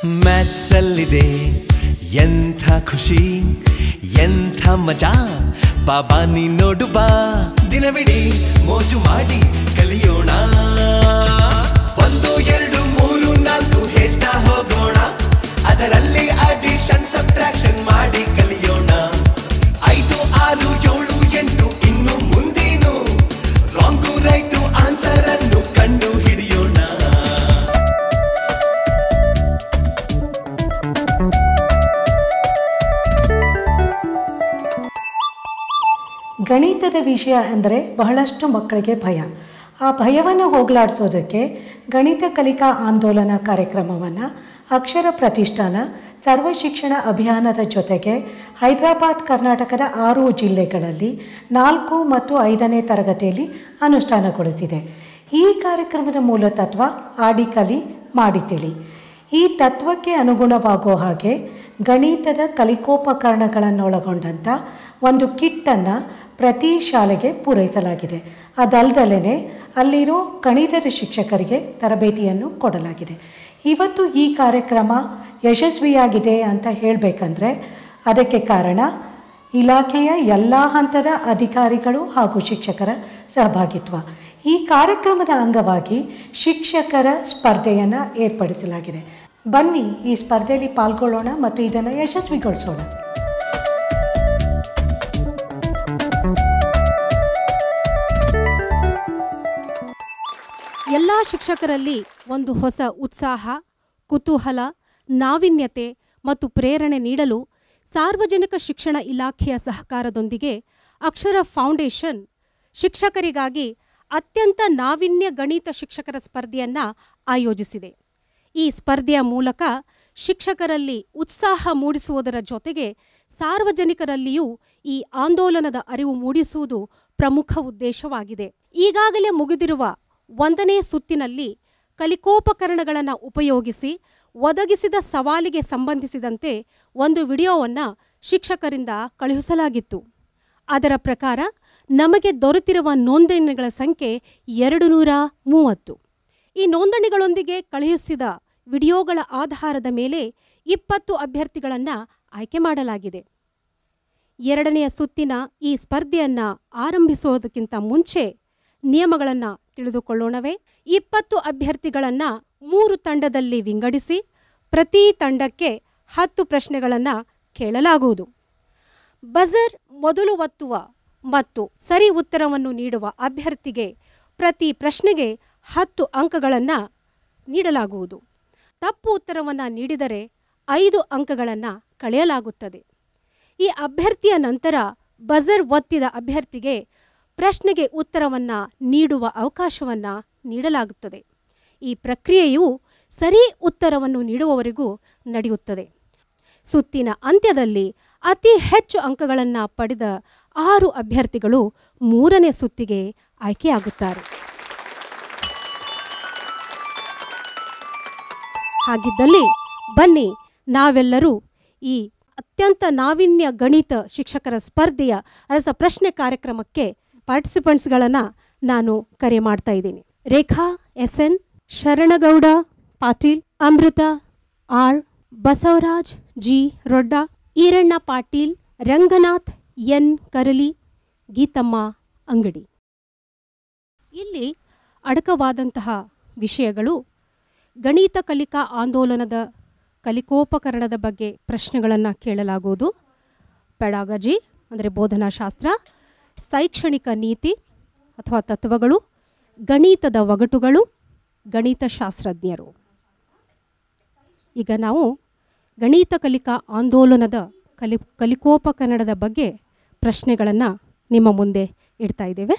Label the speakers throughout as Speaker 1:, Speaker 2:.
Speaker 1: ಮ್ಯಾಥ್ಸಲ್ಲಿದೆ ಎಂಥ ಖುಷಿ ಎಂಥ ಮಜಾ ಬಾಬಾ ನೀ ನೋಡು ಬಾ ದಿನವಿಡೀ ಮೋಜು ಮಾಡಿ ಕಲಿಯೋಣ ಒಂದು ಎರಡು ಮೂರು ನಾಲ್ಕು ಹೇಳ್ತಾ ಹೋಗೋಣ ಅದರಲ್ಲಿ ಅಡಿಷನ್ ಸಬ್ಟ್ರಾಕ್ಷನ್ ಮಾಡಿ ಕಲಿಯೋಣ ಐದು ಆರು ಏಳು ಎಂಟು ಇನ್ನು ಮುಂದೇನು ರಾಂಗು ರೈಟು ಆನ್ಸರ್ ಅನ್ನು ಕಂಡು ಹಿಡಿಯೋಣ
Speaker 2: ಗಣಿತದ ವಿಷಯ ಅಂದರೆ ಬಹಳಷ್ಟು ಮಕ್ಕಳಿಗೆ ಭಯ ಆ ಭಯವನ್ನು ಹೋಗಲಾಡಿಸೋದಕ್ಕೆ ಗಣಿತ ಕಲಿಕಾ ಆಂದೋಲನ ಕಾರ್ಯಕ್ರಮವನ್ನು ಅಕ್ಷರ ಪ್ರತಿಷ್ಠಾನ ಸರ್ವ ಶಿಕ್ಷಣ ಅಭಿಯಾನದ ಜೊತೆಗೆ ಹೈದರಾಬಾದ್ ಕರ್ನಾಟಕದ ಆರು ಜಿಲ್ಲೆಗಳಲ್ಲಿ ನಾಲ್ಕು ಮತ್ತು ಐದನೇ ತರಗತಿಯಲ್ಲಿ ಅನುಷ್ಠಾನಗೊಳಿಸಿದೆ ಈ ಕಾರ್ಯಕ್ರಮದ ಮೂಲ ತತ್ವ ಆಡಿ ಕಲಿ ಮಾಡಿ ತಿಳಿ ಈ ತತ್ವಕ್ಕೆ ಅನುಗುಣವಾಗೋ ಹಾಗೆ ಗಣಿತದ ಕಲಿಕೋಪಕರಣಗಳನ್ನೊಳಗೊಂಡಂಥ ಒಂದು ಕಿಟ್ಟನ್ನು ಪ್ರತಿ ಶಾಲೆಗೆ ಪೂರೈಸಲಾಗಿದೆ ಅದಲ್ದಲೇ ಅಲ್ಲಿರೋ ಗಣಿತದ ಶಿಕ್ಷಕರಿಗೆ ತರಬೇತಿಯನ್ನು ಕೊಡಲಾಗಿದೆ ಇವತ್ತು ಈ ಕಾರ್ಯಕ್ರಮ ಯಶಸ್ವಿಯಾಗಿದೆ ಅಂತ ಹೇಳಬೇಕಂದ್ರೆ ಅದಕ್ಕೆ ಕಾರಣ ಇಲಾಖೆಯ ಎಲ್ಲ ಹಂತದ ಅಧಿಕಾರಿಗಳು ಹಾಗೂ ಶಿಕ್ಷಕರ ಸಹಭಾಗಿತ್ವ ಈ ಕಾರ್ಯಕ್ರಮದ ಅಂಗವಾಗಿ ಶಿಕ್ಷಕರ ಸ್ಪರ್ಧೆಯನ್ನು ಏರ್ಪಡಿಸಲಾಗಿದೆ ಬನ್ನಿ ಈ ಸ್ಪರ್ಧೆಯಲ್ಲಿ ಪಾಲ್ಗೊಳ್ಳೋಣ ಮತ್ತು ಇದನ್ನು ಯಶಸ್ವಿಗೊಳಿಸೋಣ
Speaker 3: ಎಲ್ಲ ಶಿಕ್ಷಕರಲ್ಲಿ ಒಂದು ಹೊಸ ಉತ್ಸಾಹ ಕುತೂಹಲ ನಾವೀನ್ಯತೆ ಮತ್ತು ಪ್ರೇರಣೆ ನೀಡಲು ಸಾರ್ವಜನಿಕ ಶಿಕ್ಷಣ ಇಲಾಖೆಯ ಸಹಕಾರದೊಂದಿಗೆ ಅಕ್ಷರ ಫೌಂಡೇಶನ್ ಶಿಕ್ಷಕರಿಗಾಗಿ ಅತ್ಯಂತ ನಾವೀನ್ಯ ಗಣಿತ ಶಿಕ್ಷಕರ ಸ್ಪರ್ಧೆಯನ್ನು ಆಯೋಜಿಸಿದೆ ಈ ಸ್ಪರ್ಧೆಯ ಮೂಲಕ ಶಿಕ್ಷಕರಲ್ಲಿ ಉತ್ಸಾಹ ಮೂಡಿಸುವುದರ ಜೊತೆಗೆ ಸಾರ್ವಜನಿಕರಲ್ಲಿಯೂ ಈ ಆಂದೋಲನದ ಅರಿವು ಮೂಡಿಸುವುದು ಪ್ರಮುಖ ಉದ್ದೇಶವಾಗಿದೆ ಈಗಾಗಲೇ ಮುಗಿದಿರುವ ಒಂದನೇ ಸುತ್ತಿನಲ್ಲಿ ಕಲಿಕೋಪಕರಣಗಳನ್ನು ಉಪಯೋಗಿಸಿ ಒದಗಿಸಿದ ಸವಾಲಿಗೆ ಸಂಬಂಧಿಸಿದಂತೆ ಒಂದು ವಿಡಿಯೋವನ್ನು ಶಿಕ್ಷಕರಿಂದ ಕಳುಹಿಸಲಾಗಿತ್ತು ಅದರ ಪ್ರಕಾರ ನಮಗೆ ದೊರೆತಿರುವ ನೋಂದಣಿಗಳ ಸಂಖ್ಯೆ ಎರಡು ನೂರ ಮೂವತ್ತು ಈ ನೋಂದಣಿಗಳೊಂದಿಗೆ ಕಳುಹಿಸಿದ ವಿಡಿಯೋಗಳ ಆಧಾರದ ಮೇಲೆ ಇಪ್ಪತ್ತು ಅಭ್ಯರ್ಥಿಗಳನ್ನು ಆಯ್ಕೆ ಮಾಡಲಾಗಿದೆ ಎರಡನೆಯ ಸುತ್ತಿನ ಈ ಸ್ಪರ್ಧೆಯನ್ನು ಆರಂಭಿಸುವುದಕ್ಕಿಂತ ಮುಂಚೆ ನಿಯಮಗಳನ್ನು ತಿಳಿದುಕೊಳ್ಳೋಣವೇ ಇಪ್ಪತ್ತು ಅಭ್ಯರ್ಥಿಗಳನ್ನು ಮೂರು ತಂಡದಲ್ಲಿ ವಿಂಗಡಿಸಿ ಪ್ರತಿ ತಂಡಕ್ಕೆ ಹತ್ತು ಪ್ರಶ್ನೆಗಳನ್ನು ಕೇಳಲಾಗುವುದು ಬಜರ್ ಮೊದಲು ಒತ್ತುವ ಮತ್ತು ಸರಿ ಉತ್ತರವನ್ನು ನೀಡುವ ಅಭ್ಯರ್ಥಿಗೆ ಪ್ರತಿ ಪ್ರಶ್ನೆಗೆ ಹತ್ತು ಅಂಕಗಳನ್ನು ನೀಡಲಾಗುವುದು ತಪ್ಪು ಉತ್ತರವನ್ನು ನೀಡಿದರೆ ಐದು ಅಂಕಗಳನ್ನು ಕಳೆಯಲಾಗುತ್ತದೆ ಈ ಅಭ್ಯರ್ಥಿಯ ನಂತರ ಬಜರ್ ಒತ್ತಿದ ಅಭ್ಯರ್ಥಿಗೆ ಪ್ರಶ್ನೆಗೆ ಉತ್ತರವನ್ನು ನೀಡುವ ಅವಕಾಶವನ್ನು ನೀಡಲಾಗುತ್ತದೆ ಈ ಪ್ರಕ್ರಿಯೆಯು ಸರಿ ಉತ್ತರವನ್ನು ನೀಡುವವರೆಗೂ ನಡೆಯುತ್ತದೆ ಸುತ್ತಿನ ಅಂತ್ಯದಲ್ಲಿ ಅತಿ ಹೆಚ್ಚು ಅಂಕಗಳನ್ನು ಪಡೆದ ಆರು ಅಭ್ಯರ್ಥಿಗಳು ಮೂರನೇ ಸುತ್ತಿಗೆ ಆಯ್ಕೆಯಾಗುತ್ತಾರೆ ಹಾಗಿದ್ದಲ್ಲಿ ಬನ್ನಿ ನಾವೆಲ್ಲರೂ ಈ ಅತ್ಯಂತ ನಾವೀನ್ಯ ಗಣಿತ ಶಿಕ್ಷಕರ ಸ್ಪರ್ಧೆಯ ರಸ ಪ್ರಶ್ನೆ ಕಾರ್ಯಕ್ರಮಕ್ಕೆ ಪಾರ್ಟಿಸಿಪೆಂಟ್ಸ್ಗಳನ್ನು ನಾನು ಕರೆ ಮಾಡ್ತಾ ಇದ್ದೀನಿ Rekha S N Sharanagouda Patil Amrutha R Basavaraj G Rodda Iranna Patil Ranganath N Karali Geethamma Angadi ಇಲ್ಲಿ ಅಡಕವಾದಂತಹ ವಿಷಯಗಳು ಗಣಿತ ಕಲಿಕಾ ಆಂದೋಲನದ ಕಲಿಕೋಪಕರಣದ ಬಗ್ಗೆ ಪ್ರಶ್ನೆಗಳನ್ನು ಕೇಳಲಾಗುವುದು ಪೆಡಾಗಜಿ ಅಂದರೆ ಬೋಧನಾಶಾಸ್ತ್ರ ಶೈಕ್ಷಣಿಕ ನೀತಿ ಅಥವಾ ತತ್ವಗಳು ಗಣಿತದ ಒಗಟುಗಳು ಗಣಿತಶಾಸ್ತ್ರಜ್ಞರು ಈಗ ನಾವು ಗಣಿತ ಕಲಿಕಾ ಆಂದೋಲನದ ಕಲಿ ಕಲಿಕೋಪಕರಣದ ಬಗ್ಗೆ ಪ್ರಶ್ನೆಗಳನ್ನು ನಿಮ್ಮ ಮುಂದೆ ಇಡ್ತಾ ಇದ್ದೇವೆ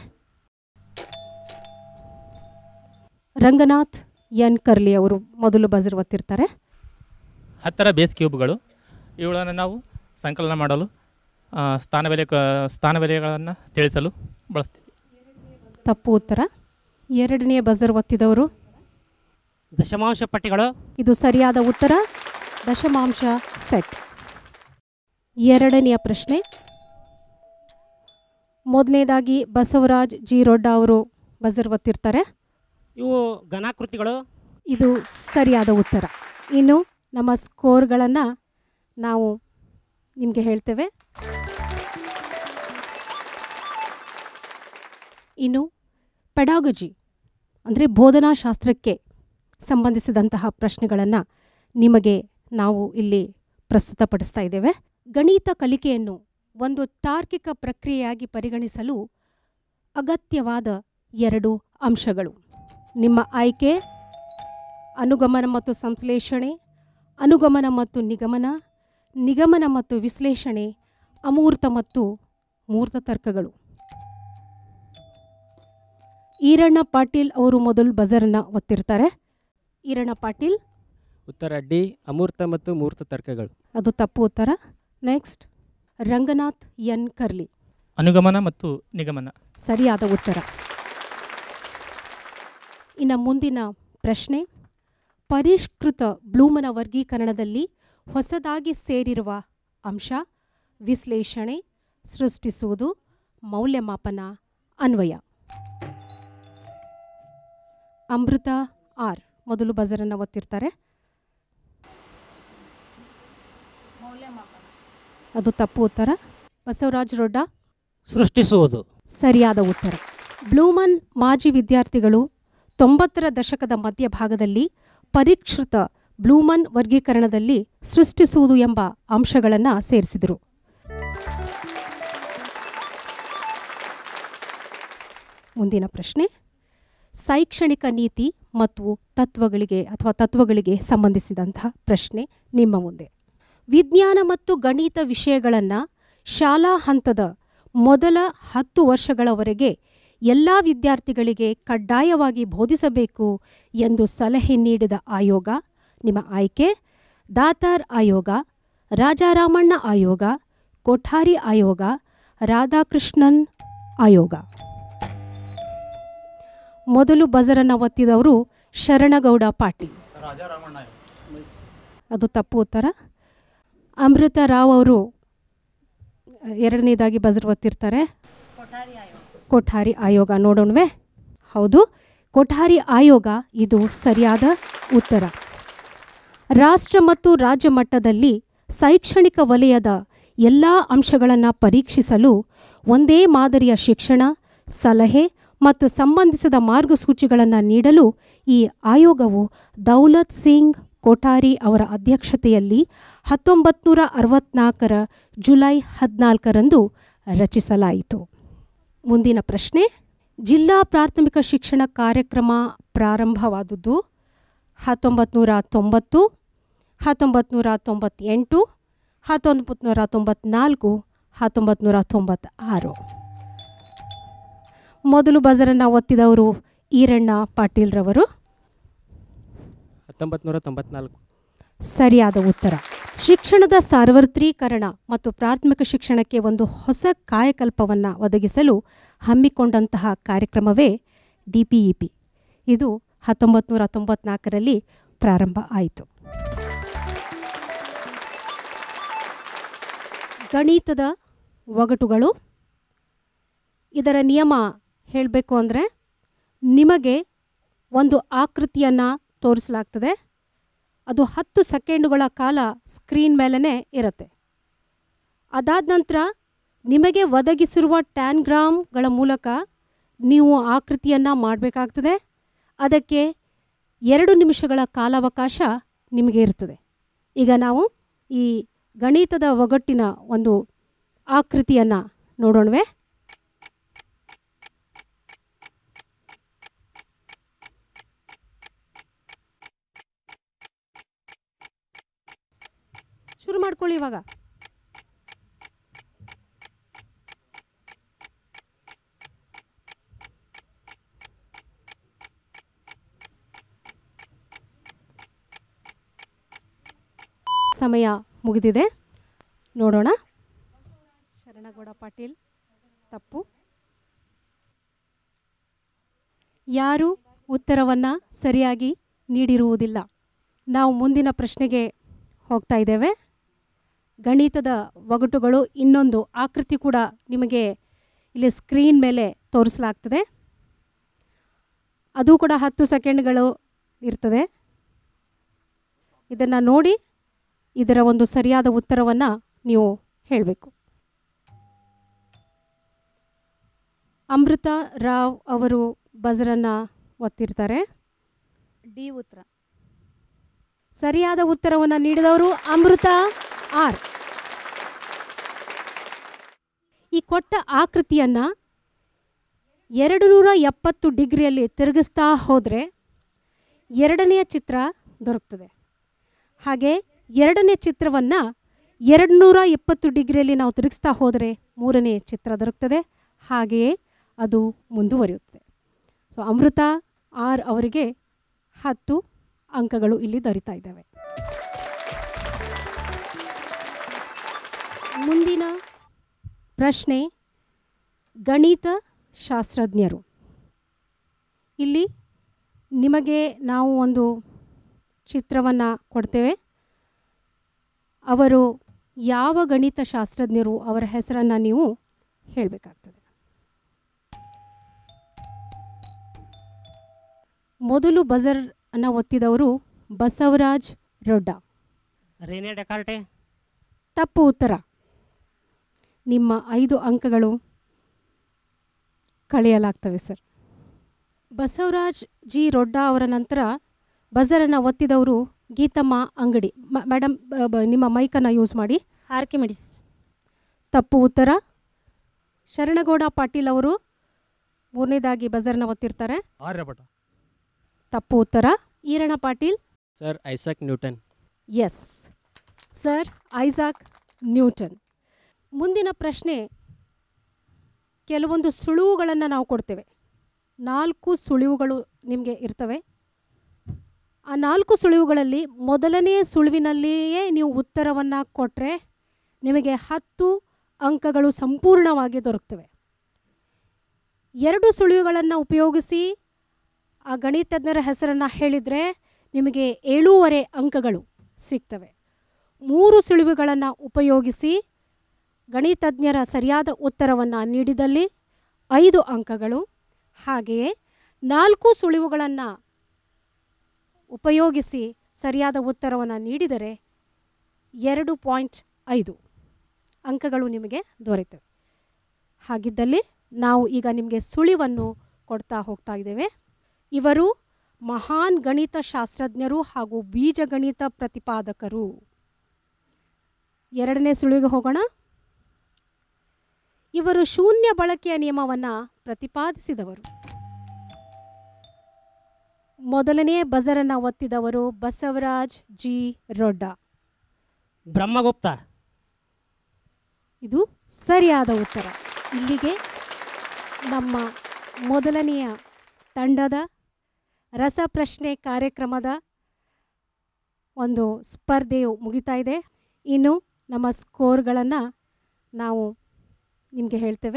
Speaker 3: ರಂಗನಾಥ್ ಎನ್ ಕರ್ಲಿ ಅವರು ಮೊದಲು ಬಜರ್ ಒತ್ತಿರ್ತಾರೆ
Speaker 4: ಹತ್ತರ ಬೇಸ್ ಕ್ಯೂಬ್ಗಳು ಇವುಗಳನ್ನು ನಾವು ಸಂಕಲನ ಮಾಡಲು ಆ, ಸ್ಥಾನ ಬೆಲೆ ಕ ಸ್ಥಾನ ಬೆಲೆಗಳನ್ನು ತಿಳಿಸಲು ಬಳಸ್ತೀವಿ
Speaker 3: ತಪ್ಪು ಉತ್ತರ ಎರಡನೆಯ ಬಜರ್ ಒತ್ತಿದವರು
Speaker 5: ದಶಮಾಂಶ ಪಟ್ಟಿಗಳು
Speaker 3: ಇದು ಸರಿಯಾದ ಉತ್ತರ ದಶಮಾಂಶ ಸೆಟ್ ಎರಡನೆಯ ಪ್ರಶ್ನೆ ಮೊದಲನೇದಾಗಿ ಬಸವರಾಜ್ ಜಿ ರೊಡ್ಡ ಅವರು ಬಜರ್ ಒತ್ತಿರ್ತಾರೆ
Speaker 5: ಇವು ಘನಾಕೃತಿಗಳು
Speaker 3: ಇದು ಸರಿಯಾದ ಉತ್ತರ ಇನ್ನು ನಮ್ಮ ಸ್ಕೋರ್ಗಳನ್ನು ನಾವು ನಿಮಗೆ ಹೇಳ್ತೇವೆ ಇನ್ನು ಪೆಡಾಗಜಿ ಅಂದರೆ ಬೋಧನಾಶಾಸ್ತ್ರಕ್ಕೆ ಸಂಬಂಧಿಸಿದಂತಹ ಪ್ರಶ್ನೆಗಳನ್ನು ನಿಮಗೆ ನಾವು ಇಲ್ಲಿ ಪ್ರಸ್ತುತಪಡಿಸ್ತಾ ಇದ್ದೇವೆ ಗಣಿತ ಕಲಿಕೆಯನ್ನು ಒಂದು ತಾರ್ಕಿಕ ಪ್ರಕ್ರಿಯೆಯಾಗಿ ಪರಿಗಣಿಸಲು ಅಗತ್ಯವಾದ ಎರಡು ಅಂಶಗಳು ನಿಮ್ಮ ಆಯ್ಕೆ ಅನುಗಮನ ಮತ್ತು ಸಂಶ್ಲೇಷಣೆ ಅನುಗಮನ ಮತ್ತು ನಿಗಮನ ನಿಗಮನ ಮತ್ತು ವಿಶ್ಲೇಷಣೆ ಅಮೂರ್ತ ಮತ್ತು ಮೂರ್ತ ತರ್ಕಗಳು ಈರಣ್ಣ ಪಾಟೀಲ್ ಅವರು ಮೊದಲು ಬಜರನ್ನು ಒತ್ತಿರ್ತಾರೆ ಈರಣ್ಣ ಪಾಟೀಲ್
Speaker 5: ಉತ್ತರ ಡಿ ಅಮೂರ್ತ ಮತ್ತು ಮೂರ್ತ ತರ್ಕಗಳು
Speaker 3: ಅದು ತಪ್ಪು ಉತ್ತರ ನೆಕ್ಸ್ಟ್ ರಂಗನಾಥ್ ಎನ್ ಕರ್ಲಿ
Speaker 4: ಅನುಗಮನ ಮತ್ತು ನಿಗಮನ
Speaker 3: ಸರಿಯಾದ ಉತ್ತರ ಇನ್ನು ಮುಂದಿನ ಪ್ರಶ್ನೆ ಪರಿಷ್ಕೃತ ಬ್ಲೂಮನ ವರ್ಗೀಕರಣದಲ್ಲಿ ಹೊಸದಾಗಿ ಸೇರಿರುವ ಅಂಶ ವಿಶ್ಲೇಷಣೆ ಸೃಷ್ಟಿಸುವುದು ಮೌಲ್ಯಮಾಪನ ಅನ್ವಯ ಅಮೃತ ಆರ್ ಮೊದಲು ಬಜರನ್ನು ಒತ್ತಿರ್ತಾರೆ ಅದು ತಪ್ಪು ಉತ್ತರ ಬಸವರಾಜ್ ರೊಡ್ಡ
Speaker 5: ಸೃಷ್ಟಿಸುವುದು
Speaker 3: ಸರಿಯಾದ ಉತ್ತರ ಬ್ಲೂಮನ್ ಮಾಜಿ ವಿದ್ಯಾರ್ಥಿಗಳು ತೊಂಬತ್ತರ ದಶಕದ ಮಧ್ಯಭಾಗದಲ್ಲಿ ಪರಿಷ್ಕೃತ ಬ್ಲೂಮನ್ ವರ್ಗೀಕರಣದಲ್ಲಿ ಸೃಷ್ಟಿಸುವುದು ಎಂಬ ಅಂಶಗಳನ್ನು ಸೇರಿಸಿದರು ಮುಂದಿನ ಪ್ರಶ್ನೆ ಶೈಕ್ಷಣಿಕ ನೀತಿ ಮತ್ತು ತತ್ವಗಳಿಗೆ ಅಥವಾ ತತ್ವಗಳಿಗೆ ಸಂಬಂಧಿಸಿದಂತಹ ಪ್ರಶ್ನೆ ನಿಮ್ಮ ಮುಂದೆ ವಿಜ್ಞಾನ ಮತ್ತು ಗಣಿತ ವಿಷಯಗಳನ್ನು ಶಾಲಾ ಹಂತದ ಮೊದಲ ಹತ್ತು ವರ್ಷಗಳವರೆಗೆ ಎಲ್ಲ ವಿದ್ಯಾರ್ಥಿಗಳಿಗೆ ಕಡ್ಡಾಯವಾಗಿ ಬೋಧಿಸಬೇಕು ಎಂದು ಸಲಹೆ ನೀಡಿದ ಆಯೋಗ ನಿಮ್ಮ ಆಯ್ಕೆ ದಾತಾರ್ ಆಯೋಗ ರಾಜಾರಾಮಣ್ಣ ಆಯೋಗ ಕೊಠಾರಿ ಆಯೋಗ ರಾಧಾಕೃಷ್ಣನ್ ಆಯೋಗ ಮೊದಲು ಬಜರನ್ನು ಒತ್ತಿದವರು ಶರಣಗೌಡ ಪಾಟೀಲ್ ಅದು ತಪ್ಪು ಉತ್ತರ ಅಮೃತ ರಾವ್ ಅವರು ಎರಡನೇದಾಗಿ ಬಜರ್ ಒತ್ತಿರ್ತಾರೆ ಕೊಠಾರಿ ಆಯೋಗ ನೋಡೋಣವೇ ಹೌದು ಕೊಠಾರಿ ಆಯೋಗ ಇದು ಸರಿಯಾದ ಉತ್ತರ ರಾಷ್ಟ್ರ ಮತ್ತು ರಾಜ್ಯ ಮಟ್ಟದಲ್ಲಿ ಶೈಕ್ಷಣಿಕ ವಲಯದ ಎಲ್ಲ ಅಂಶಗಳನ್ನು ಪರೀಕ್ಷಿಸಲು ಒಂದೇ ಮಾದರಿಯ ಶಿಕ್ಷಣ ಸಲಹೆ ಮತ್ತು ಸಂಬಂಧಿಸಿದ ಮಾರ್ಗಸೂಚಿಗಳನ್ನು ನೀಡಲು ಈ ಆಯೋಗವು ದೌಲತ್ ಸಿಂಗ್ ಕೊಠಾರಿ ಅವರ ಅಧ್ಯಕ್ಷತೆಯಲ್ಲಿ ಹತ್ತೊಂಬತ್ತು ನೂರ ಅರವತ್ನಾಲ್ಕರ ಜುಲೈ ಹದಿನಾಲ್ಕರಂದು ರಚಿಸಲಾಯಿತು ಮುಂದಿನ ಪ್ರಶ್ನೆ ಜಿಲ್ಲಾ ಪ್ರಾಥಮಿಕ ಶಿಕ್ಷಣ ಕಾರ್ಯಕ್ರಮ ಪ್ರಾರಂಭವಾದುದು ಹತ್ತೊಂಬತ್ತು ನೂರ ತೊಂಬತ್ತು ಹತ್ತೊಂಬತ್ತು ನೂರ ತೊಂಬತ್ತೆಂಟು ಹತ್ತೊಂಬತ್ತು ನೂರ ತೊಂಬತ್ನಾಲ್ಕು ಹತ್ತೊಂಬತ್ತು ನೂರ ತೊಂಬತ್ತಾರು ಮೊದಲು ಬಜರನ್ನು ಒತ್ತಿದವರು ಈರಣ್ಣ ಪಾಟೀಲ್ರವರು
Speaker 5: ಹತ್ತೊಂಬತ್ತು ನೂರ ತೊಂಬತ್ನಾಲ್ಕು
Speaker 3: ಸರಿಯಾದ ಉತ್ತರ ಶಿಕ್ಷಣದ ಸಾರ್ವತ್ರೀಕರಣ ಮತ್ತು ಪ್ರಾಥಮಿಕ ಶಿಕ್ಷಣಕ್ಕೆ ಒಂದು ಹೊಸ ಕಾಯಕಲ್ಪವನ್ನು ಒದಗಿಸಲು ಹಮ್ಮಿಕೊಂಡಂತಹ ಕಾರ್ಯಕ್ರಮವೇ ಡಿ ಪಿ ಇ ಪಿ ಇದು ಹತ್ತೊಂಬತ್ತು ನೂರ ತೊಂಬತ್ನಾಲ್ಕರಲ್ಲಿ ಪ್ರಾರಂಭ ಆಯಿತು ಗಣಿತದ ಒಗಟುಗಳು ಇದರ ನಿಯಮ ಹೇಳಬೇಕು ಅಂದರೆ ನಿಮಗೆ ಒಂದು ಆಕೃತಿಯನ್ನು ತೋರಿಸಲಾಗ್ತದೆ ಅದು ಹತ್ತು ಸೆಕೆಂಡುಗಳ ಕಾಲ ಸ್ಕ್ರೀನ್ ಮೇಲೇ ಇರುತ್ತೆ ಅದಾದ ನಂತರ ನಿಮಗೆ ಒದಗಿಸಿರುವ ಟ್ಯಾನ್ಗ್ರಾಮ್ಗಳ ಮೂಲಕ ನೀವು ಆಕೃತಿಯನ್ನು ಮಾಡಬೇಕಾಗ್ತದೆ ಅದಕ್ಕೆ ಎರಡು ನಿಮಿಷಗಳ ಕಾಲಾವಕಾಶ ನಿಮಗೆ ಇರ್ತದೆ ಈಗ ನಾವು ಈ ಗಣಿತದ ಒಗಟ್ಟಿನ ಒಂದು ಆಕೃತಿಯನ್ನು ನೋಡೋಣವೇ ಶುರು ಮಾಡ್ಕೊಳ್ಳಿ ಇವಾಗ ಸಮಯ ಮುಗಿದಿದೆ ನೋಡೋಣ ಶರಣಗೌಡ ಪಾಟೀಲ್ ತಪ್ಪು ಯಾರು ಉತ್ತರವನ್ನು ಸರಿಯಾಗಿ ನೀಡಿರುವುದಿಲ್ಲ ನಾವು ಮುಂದಿನ ಪ್ರಶ್ನೆಗೆ ಹೋಗ್ತಾ ಇದ್ದೇವೆ ಗಣಿತದ ಒಗಟುಗಳು ಇನ್ನೊಂದು ಆಕೃತಿ ಕೂಡ ನಿಮಗೆ ಇಲ್ಲಿ ಸ್ಕ್ರೀನ್ ಮೇಲೆ ತೋರಿಸಲಾಗ್ತದೆ ಅದು ಕೂಡ ಹತ್ತು ಸೆಕೆಂಡ್ಗಳು ಇರ್ತದೆ ಇದನ್ನು ನೋಡಿ ಇದರ ಒಂದು ಸರಿಯಾದ ಉತ್ತರವನ್ನು ನೀವು ಹೇಳಬೇಕು ಅಮೃತ ರಾವ್ ಅವರು ಬಜರನ್ನು ಒತ್ತಿರ್ತಾರೆ
Speaker 6: ಡಿ ಉತ್ತರ
Speaker 3: ಸರಿಯಾದ ಉತ್ತರವನ್ನು ನೀಡಿದವರು ಅಮೃತ ಆರ್ ಈ ಕೊಟ್ಟ ಆಕೃತಿಯನ್ನು ಎರಡು ನೂರ ಎಪ್ಪತ್ತು ಡಿಗ್ರಿಯಲ್ಲಿ ತಿರುಗಿಸ್ತಾ ಹೋದರೆ ಎರಡನೆಯ ಚಿತ್ರ ದೊರಕ್ತದೆ ಹಾಗೆ ಎರಡನೇ ಚಿತ್ರವನ್ನು ಎರಡು ನೂರ ಇಪ್ಪತ್ತು ಡಿಗ್ರಿಯಲ್ಲಿ ನಾವು ತಿರುಗಿಸ್ತಾ ಹೋದರೆ ಮೂರನೇ ಚಿತ್ರ ದೊರಕ್ತದೆ ಹಾಗೆಯೇ ಅದು ಮುಂದುವರಿಯುತ್ತದೆ ಸೊ ಅಮೃತ ಆರ್ ಅವರಿಗೆ ಹತ್ತು ಅಂಕಗಳು ಇಲ್ಲಿ ದೊರೀತಾ ಇದ್ದಾವೆ ಮುಂದಿನ ಪ್ರಶ್ನೆ ಗಣಿತ ಶಾಸ್ತ್ರಜ್ಞರು ಇಲ್ಲಿ ನಿಮಗೆ ನಾವು ಒಂದು ಚಿತ್ರವನ್ನು ಕೊಡ್ತೇವೆ ಅವರು ಯಾವ ಗಣಿತ ಶಾಸ್ತ್ರಜ್ಞರು ಅವರ ಹೆಸರನ್ನು ನೀವು ಹೇಳಬೇಕಾಗ್ತದೆ ಮೊದಲು ಬಜರ್ ಅನ್ನು ಒತ್ತಿದವರು ಬಸವರಾಜ್ ರೊಡ್ಡ
Speaker 5: ರೇನೆ ಡೆಕಾರ್ಟೆ
Speaker 3: ತಪ್ಪು ಉತ್ತರ ನಿಮ್ಮ ಐದು ಅಂಕಗಳು ಕಳೆಯಲಾಗ್ತವೆ ಸರ್ ಬಸವರಾಜ್ ಜಿ ರೊಡ್ಡ ಅವರ ನಂತರ ಬಜರನ್ನು ಒತ್ತಿದವರು ಗೀತಮ್ಮ ಅಂಗಡಿ ಮ- ಮೇಡಮ್ ಬ- ಬ- ನಿಮ್ಮ ಮೈಕನ್ನು ಯೂಸ್ ಮಾಡಿ
Speaker 6: ಆರ್ಕಿಮಿಡಿಸ್
Speaker 3: ತಪ್ಪು ಉತ್ತರ ಶರಣಗೌಡ ಪಾಟೀಲ್ ಅವರು ಮೂರನೇದಾಗಿ ಬಜರ್ನ ಒತ್ತಿರ್ತಾರೆ
Speaker 4: ಆರ್ಯಭಟ
Speaker 3: ತಪ್ಪು ಉತ್ತರ Iranna Patil
Speaker 5: sir Isaac Newton
Speaker 3: yes sir Isaac Newton ಮುಂದಿನ ಪ್ರಶ್ನೆ ಕೆಲವೊಂದು ಸುಳುವುಗಳನ್ನು ನಾವು ಕೊಡ್ತೇವೆ ನಾಲ್ಕು ಸುಳಿವುಗಳು ನಿಮಗೆ ಇರ್ತವೆ ಆ ನಾಲ್ಕು ಸುಳಿವುಗಳಲ್ಲಿ ಮೊದಲನೇ ಸುಳುವಿನಲ್ಲಿಯೇ ನೀವು ಉತ್ತರವನ್ನು ಕೊಟ್ಟರೆ ನಿಮಗೆ ಹತ್ತು ಅಂಕಗಳು ಸಂಪೂರ್ಣವಾಗಿ ದೊರಕ್ತವೆ ಎರಡು ಸುಳಿವುಗಳನ್ನು ಉಪಯೋಗಿಸಿ ಆ ಗಣಿತಜ್ಞರ ಹೆಸರನ್ನು ಹೇಳಿದರೆ ನಿಮಗೆ ಏಳೂವರೆ ಅಂಕಗಳು ಸಿಗ್ತವೆ ಮೂರು ಸುಳಿವುಗಳನ್ನು ಉಪಯೋಗಿಸಿ ಗಣಿತಜ್ಞರ ಸರಿಯಾದ ಉತ್ತರವನ್ನು ನೀಡಿದಲ್ಲಿ ಐದು ಅಂಕಗಳು ಹಾಗೆಯೇ ನಾಲ್ಕು ಸುಳಿವುಗಳನ್ನು ಉಪಯೋಗಿಸಿ ಸರಿಯಾದ ಉತ್ತರವನ್ನು ನೀಡಿದರೆ ಎರಡು ಪಾಯಿಂಟ್ ಐದು ಅಂಕಗಳು ನಿಮಗೆ ದೊರೆತವೆ ಹಾಗಿದ್ದಲ್ಲಿ ನಾವು ಈಗ ನಿಮಗೆ ಸುಳಿವನ್ನು ಕೊಡ್ತಾ ಹೋಗ್ತಾ ಇದ್ದೇವೆ ಇವರು ಮಹಾನ್ ಗಣಿತ ಶಾಸ್ತ್ರಜ್ಞರು ಹಾಗೂ ಬೀಜಗಣಿತ ಪ್ರತಿಪಾದಕರು ಎರಡನೇ ಸುಳಿವಿಗೆ ಹೋಗೋಣ ಇವರು ಶೂನ್ಯ ಬಳಕೆಯ ನಿಯಮವನ್ನು ಪ್ರತಿಪಾದಿಸಿದವರು ಮೊದಲನೇ ಬಜರನ್ನು ಒತ್ತಿದವರು ಬಸವರಾಜ್ ಜಿ ರೊಡ್ಡ
Speaker 5: ಬ್ರಹ್ಮಗುಪ್ತ
Speaker 3: ಇದು ಸರಿಯಾದ ಉತ್ತರ ಇಲ್ಲಿಗೆ ನಮ್ಮ ಮೊದಲನೆಯ ತಂಡದ ರಸಪ್ರಶ್ನೆ ಕಾರ್ಯಕ್ರಮದ ಒಂದು ಸ್ಪರ್ಧೆಯು ಮುಗಿತಾ ಇದೆ ಇನ್ನು ನಮ್ಮ ಸ್ಕೋರ್ಗಳನ್ನು ನಾವು ನಿಮಗೆ ಹೇಳ್ತೇವೆ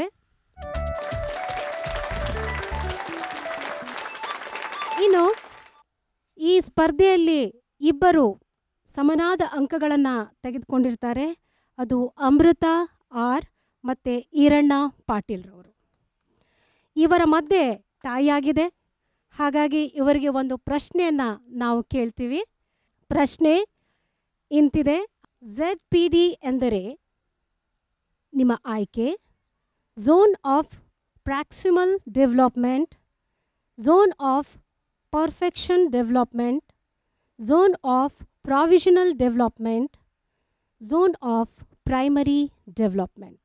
Speaker 3: ಇನ್ನು ಈ ಸ್ಪರ್ಧೆಯಲ್ಲಿ ಇಬ್ಬರು ಸಮನಾದ ಅಂಕಗಳನ್ನು ತೆಗೆದುಕೊಂಡಿರ್ತಾರೆ ಅದು ಅಮೃತ ಆರ್ ಮತ್ತು ಈರಣ್ಣ ಪಾಟೀಲ್ರವರು ಇವರ ಮಧ್ಯೆ ತಾಯಿಯಾಗಿದೆ ಹಾಗಾಗಿ ಇವರಿಗೆ ಒಂದು ಪ್ರಶ್ನೆಯನ್ನು ನಾವು ಕೇಳ್ತೀವಿ ಪ್ರಶ್ನೆ ಇಂತಿದೆ ಝೆಡ್ ಪಿ ಡಿ ಎಂದರೆ ನಿಮ್ಮ ಆಯ್ಕೆ zone of proximal development zone of perfection development zone of provisional development zone of primary development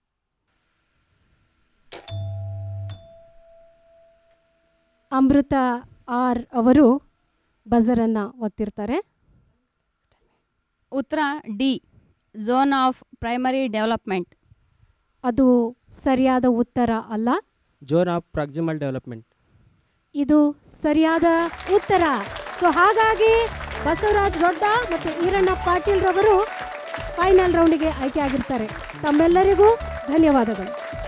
Speaker 3: Amrutha R ಅವರು ಬಜರನ್ನು ಒತ್ತಿರ್ತಾರೆ
Speaker 6: ಉತ್ತರ D zone of primary development
Speaker 3: ಅದು ಸರಿಯಾದ ಉತ್ತರ ಅಲ್ಲ
Speaker 5: ಜೋನ್ ಆಫ್ ಪ್ರಾಕ್ಸಿಮಲ್ ಡೆವಲಪ್ಮೆಂಟ್
Speaker 3: ಇದು ಸರಿಯಾದ ಉತ್ತರ ಸೊ ಹಾಗಾಗಿ ಬಸವರಾಜ್ ರೊಡ್ಡ ಮತ್ತು ಈರಣ್ಣ ಪಾಟೀಲ್ ರವರು ಫೈನಲ್ ರೌಂಡಿಗೆ ಆಯ್ಕೆ ಆಗಿರ್ತಾರೆ ತಮ್ಮೆಲ್ಲರಿಗೂ ಧನ್ಯವಾದಗಳು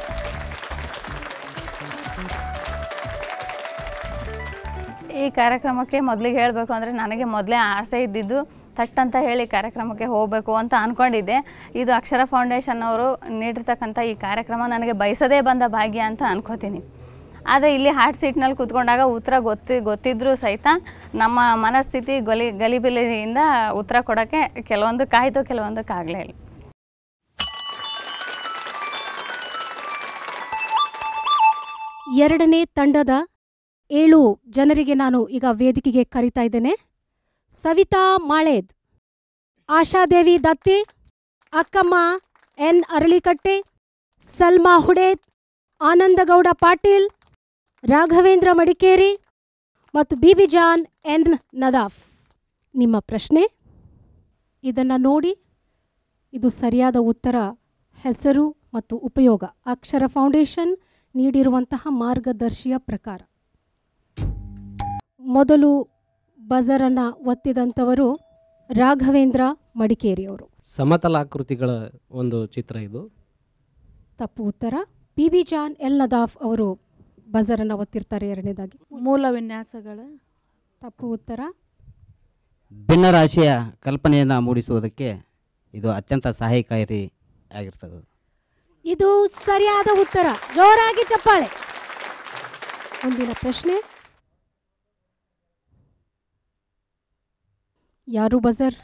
Speaker 6: ಈ ಕಾರ್ಯಕ್ರಮಕ್ಕೆ ಮೊದಲಿಗೆ ಹೇಳಬೇಕು ಅಂದರೆ ನನಗೆ ಮೊದಲೇ ಆಸೆ ಇದ್ದಿದ್ದು ಥಟ್ ಅಂತ ಹೇಳಿ ಕಾರ್ಯಕ್ರಮಕ್ಕೆ ಹೋಗಬೇಕು ಅಂತ ಅಂದ್ಕೊಂಡಿದ್ದೆ ಇದು ಅಕ್ಷರ ಫೌಂಡೇಶನ್ ಅವರು ನೀಡಿರ್ತಕ್ಕಂಥ ಈ ಕಾರ್ಯಕ್ರಮ ನನಗೆ ಬಯಸದೇ ಬಂದ ಭಾಗ್ಯ ಅಂತ ಅನ್ಕೋತೀನಿ ಆದರೆ ಇಲ್ಲಿ ಹಾಟ್ ಸೀಟ್ನಲ್ಲಿ ಕೂತ್ಕೊಂಡಾಗ ಉತ್ತರ ಗೊತ್ತಿ ಗೊತ್ತಿದ್ರೂ ಸಹಿತ ನಮ್ಮ ಮನಸ್ಥಿತಿ ಗಲಿ ಗಲಿಬಿಲಿಯಿಂದ ಉತ್ತರ ಕೊಡೋಕ್ಕೆ ಕೆಲವೊಂದು ಕಾಯ್ತು ಕೆಲವೊಂದಕ್ಕೆ ಆಗಲೇ ಇಲ್ಲ
Speaker 3: ಎರಡನೇ ತಂಡದ ಏಳು ಜನರಿಗೆ ನಾನು ಈಗ ವೇದಿಕೆಗೆ ಕರೀತಾ ಇದ್ದೇನೆ ಸವಿತಾ ಮಾಳೇದ್ ಆಶಾದೇವಿ ದತ್ತಿ ಅಕ್ಕಮ್ಮ ಎನ್ ಅರಳಿಕಟ್ಟೆ ಸಲ್ಮಾ ಹುಡೇದ್ ಆನಂದಗೌಡ ಪಾಟೀಲ್ ರಾಘವೇಂದ್ರ ಮಡಿಕೇರಿ ಮತ್ತು ಬಿಬಿ ಜಾನ್ ಎನ್ ನದಾಫ್ ನಿಮ್ಮ ಪ್ರಶ್ನೆ ಇದನ್ನು ನೋಡಿ ಇದು ಸರಿಯಾದ ಉತ್ತರ ಹೆಸರು ಮತ್ತು ಉಪಯೋಗ ಅಕ್ಷರ ಫೌಂಡೇಶನ್ ನೀಡಿರುವಂತಹ ಮಾರ್ಗದರ್ಶಿಯ ಪ್ರಕಾರ ಮೊದಲು ಬಜರನ್ನು ಒತ್ತಿದಂಥವರು ರಾಘವೇಂದ್ರ ಮಡಿಕೇರಿಯವರು
Speaker 5: ಸಮತಲಾಕೃತಿಗಳ ಒಂದು ಚಿತ್ರ ಇದು
Speaker 3: ತಪ್ಪು ಉತ್ತರ B B Jan L Nadaf ಅವರು ಬಜರನ್ನು ಒತ್ತಿರ್ತಾರೆ ಎರಡನೇದಾಗಿ
Speaker 7: ಮೂಲ ವಿನ್ಯಾಸಗಳ
Speaker 3: ತಪ್ಪು ಉತ್ತರ
Speaker 8: ಭಿನ್ನರಾಶಿಯ ಕಲ್ಪನೆಯನ್ನು ಮೂಡಿಸುವುದಕ್ಕೆ ಇದು ಅತ್ಯಂತ ಸಹಾಯಕಾರಿ ಆಗಿರ್ತದೆ
Speaker 3: ಇದು ಸರಿಯಾದ ಉತ್ತರ ಜೋರಾಗಿ ಚಪ್ಪಾಳೆ ಮುಂದಿನ ಪ್ರಶ್ನೆ ಯಾರು ಬಜರ್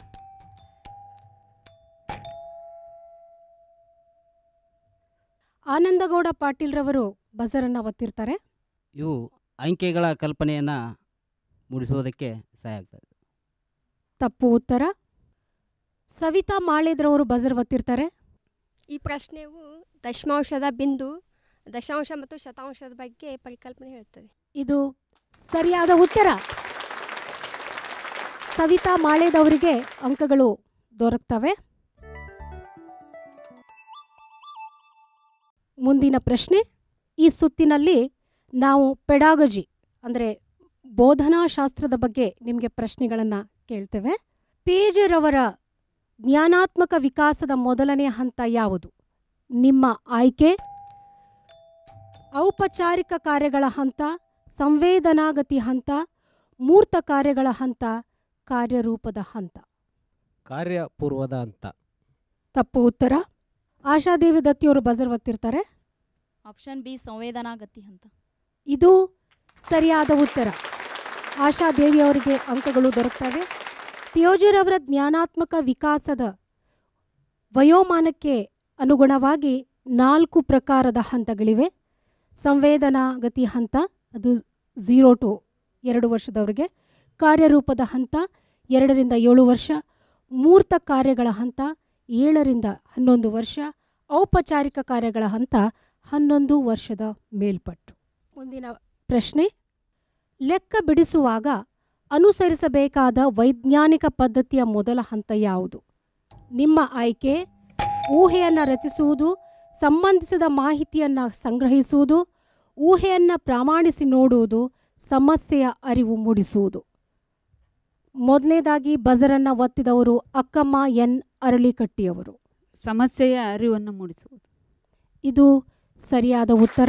Speaker 3: ಆನಂದಗೌಡ ಪಾಟೀಲ್ರವರು ಬಜರನ್ನು ಒತ್ತಿರ್ತಾರೆ
Speaker 8: ಇವು ಅಂಕೆಗಳ ಕಲ್ಪನೆಯನ್ನು ಮೂಡಿಸುವುದಕ್ಕೆ ಸಹಾಯ ಆಗ್ತದೆ
Speaker 3: ತಪ್ಪು ಉತ್ತರ ಸವಿತಾ ಮಾಳೇದ್ರವರು ಬಜರ್ ಒತ್ತಿರ್ತಾರೆ
Speaker 9: ಈ ಪ್ರಶ್ನೆಯು ದಶಮಾಂಶದ ಬಿಂದು ದಶಾಂಶ ಮತ್ತು ಶತಾಂಶದ ಬಗ್ಗೆ ಪರಿಕಲ್ಪನೆ ಹೇಳ್ತದೆ
Speaker 3: ಇದು ಸರಿಯಾದ ಉತ್ತರ ಸವಿತಾ ಮಾಳೇದವರಿಗೆ ಅಂಕಗಳು ದೊರಕ್ತವೆ ಮುಂದಿನ ಪ್ರಶ್ನೆ ಈ ಸುತ್ತಿನಲ್ಲಿ ನಾವು ಪೆಡಾಗಜಿ ಅಂದರೆ ಬೋಧನಾಶಾಸ್ತ್ರದ ಬಗ್ಗೆ ನಿಮಗೆ ಪ್ರಶ್ನೆಗಳನ್ನು ಕೇಳ್ತೇವೆ ಪೇಜರವರ ಜ್ಞಾನಾತ್ಮಕ ವಿಕಾಸದ ಮೊದಲನೇ ಹಂತ ಯಾವುದು ನಿಮ್ಮ ಆಯ್ಕೆ ಔಪಚಾರಿಕ ಕಾರ್ಯಗಳ ಹಂತ ಸಂವೇದನಾಗತಿ ಹಂತ ಮೂರ್ತ ಕಾರ್ಯಗಳ ಹಂತ ಕಾರ್ಯರೂಪದ ಹಂತ
Speaker 5: ಕಾರ್ಯಪೂರ್ವದ ಅಂತ
Speaker 3: ತಪ್ಪು ಉತ್ತರ ಆಶಾದೇವಿ ದತ್ತಿಯವರು ಬಜರ್ ಒತ್ತಿರ್ತಾರೆ
Speaker 7: ಆಪ್ಷನ್ ಬಿ ಸಂವೇದನಾಗತಿ ಅಂತ
Speaker 3: ಇದು ಸರಿಯಾದ ಉತ್ತರ ಆಶಾದೇವಿ ಅವರಿಗೆ ಅಂಕಗಳು ದೊರಕ್ತವೆ ಪಿಯೋಜಿರವರ ಜ್ಞಾನಾತ್ಮಕ ವಿಕಾಸದ ವಯೋಮಾನಕ್ಕೆ ಅನುಗುಣವಾಗಿ ನಾಲ್ಕು ಪ್ರಕಾರದ ಹಂತಗಳಿವೆ ಸಂವೇದನಾಗತಿ ಹಂತ ಅದು ಝೀರೋ ಟು ಎರಡು ವರ್ಷದವರೆಗೆ ಕಾರ್ಯರೂಪದ ಹಂತ ಎರಡರಿಂದ ಏಳು ವರ್ಷ ಮೂರ್ತ ಕಾರ್ಯಗಳ ಹಂತ ಏಳರಿಂದ ಹನ್ನೊಂದು ವರ್ಷ ಔಪಚಾರಿಕ ಕಾರ್ಯಗಳ ಹಂತ ಹನ್ನೊಂದು ವರ್ಷದ ಮೇಲ್ಪಟ್ಟು ಮುಂದಿನ ಪ್ರಶ್ನೆ ಲೆಕ್ಕ ಬಿಡಿಸುವಾಗ ಅನುಸರಿಸಬೇಕಾದ ವೈಜ್ಞಾನಿಕ ಪದ್ಧತಿಯ ಮೊದಲ ಹಂತ ಯಾವುದು ನಿಮ್ಮ ಆಯ್ಕೆ ಊಹೆಯನ್ನು ರಚಿಸುವುದು ಸಂಬಂಧಿಸಿದ ಮಾಹಿತಿಯನ್ನು ಸಂಗ್ರಹಿಸುವುದು ಊಹೆಯನ್ನು ಪ್ರಾಮಾಣಿಸಿ ನೋಡುವುದು ಸಮಸ್ಯೆಯ ಅರಿವು ಮೂಡಿಸುವುದು ಮೊದಲನೇದಾಗಿ ಬಜರನ್ನು ಒತ್ತಿದವರು ಅಕ್ಕಮ್ಮ ಎನ್ ಅರಳಿಕಟ್ಟಿಯವರು
Speaker 10: ಸಮಸ್ಯೆಯ ಅರಿವನ್ನು ಮೂಡಿಸುವುದು
Speaker 3: ಇದು ಸರಿಯಾದ ಉತ್ತರ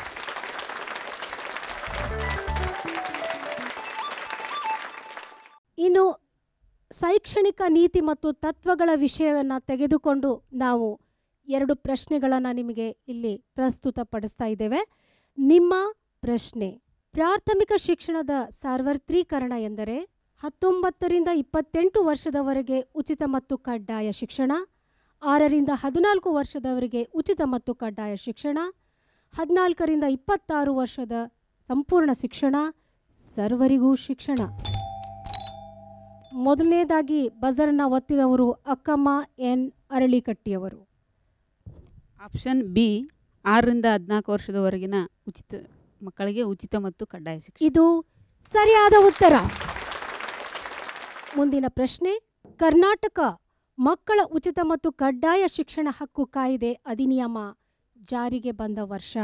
Speaker 3: ಇನ್ನು ಶೈಕ್ಷಣಿಕ ನೀತಿ ಮತ್ತು ತತ್ವಗಳ ವಿಷಯವನ್ನು ತೆಗೆದುಕೊಂಡು ನಾವು ಎರಡು ಪ್ರಶ್ನೆಗಳನ್ನು ನಿಮಗೆ ಇಲ್ಲಿ ಪ್ರಸ್ತುತಪಡಿಸ್ತಾ ಇದ್ದೇವೆ ನಿಮ್ಮ ಪ್ರಶ್ನೆ ಪ್ರಾಥಮಿಕ ಶಿಕ್ಷಣದ ಸಾರ್ವತ್ರೀಕರಣ ಎಂದರೆ ಹತ್ತೊಂಬತ್ತರಿಂದ ಇಪ್ಪತ್ತೆಂಟು ವರ್ಷದವರೆಗೆ ಉಚಿತ ಮತ್ತು ಕಡ್ಡಾಯ ಶಿಕ್ಷಣ ಆರರಿಂದ ಹದಿನಾಲ್ಕು ವರ್ಷದವರೆಗೆ ಉಚಿತ ಮತ್ತು ಕಡ್ಡಾಯ ಶಿಕ್ಷಣ ಹದಿನಾಲ್ಕರಿಂದ ಇಪ್ಪತ್ತಾರು ವರ್ಷದ ಸಂಪೂರ್ಣ ಶಿಕ್ಷಣ ಸರ್ವರಿಗೂ ಶಿಕ್ಷಣ ಮೊದಲನೇದಾಗಿ ಬಜರ್ನ ಒತ್ತಿದವರು ಅಕ್ಕಮ್ಮ ಎನ್ ಅರಳಿಕಟ್ಟಿಯವರು
Speaker 10: ಆಪ್ಷನ್ ಬಿ ಆರರಿಂದ ಹದಿನಾಲ್ಕು ವರ್ಷದವರೆಗಿನ ಉಚಿತ ಮಕ್ಕಳಿಗೆ ಉಚಿತ ಮತ್ತು ಕಡ್ಡಾಯ ಶಿಕ್ಷಣ
Speaker 3: ಇದು ಸರಿಯಾದ ಉತ್ತರ ಮುಂದಿನ ಪ್ರಶ್ನೆ ಕರ್ನಾಟಕ ಮಕ್ಕಳ ಉಚಿತ ಮತ್ತು ಕಡ್ಡಾಯ ಶಿಕ್ಷಣ ಹಕ್ಕು ಕಾಯ್ದೆ ಅಧಿನಿಯಮ ಜಾರಿಗೆ ಬಂದ ವರ್ಷ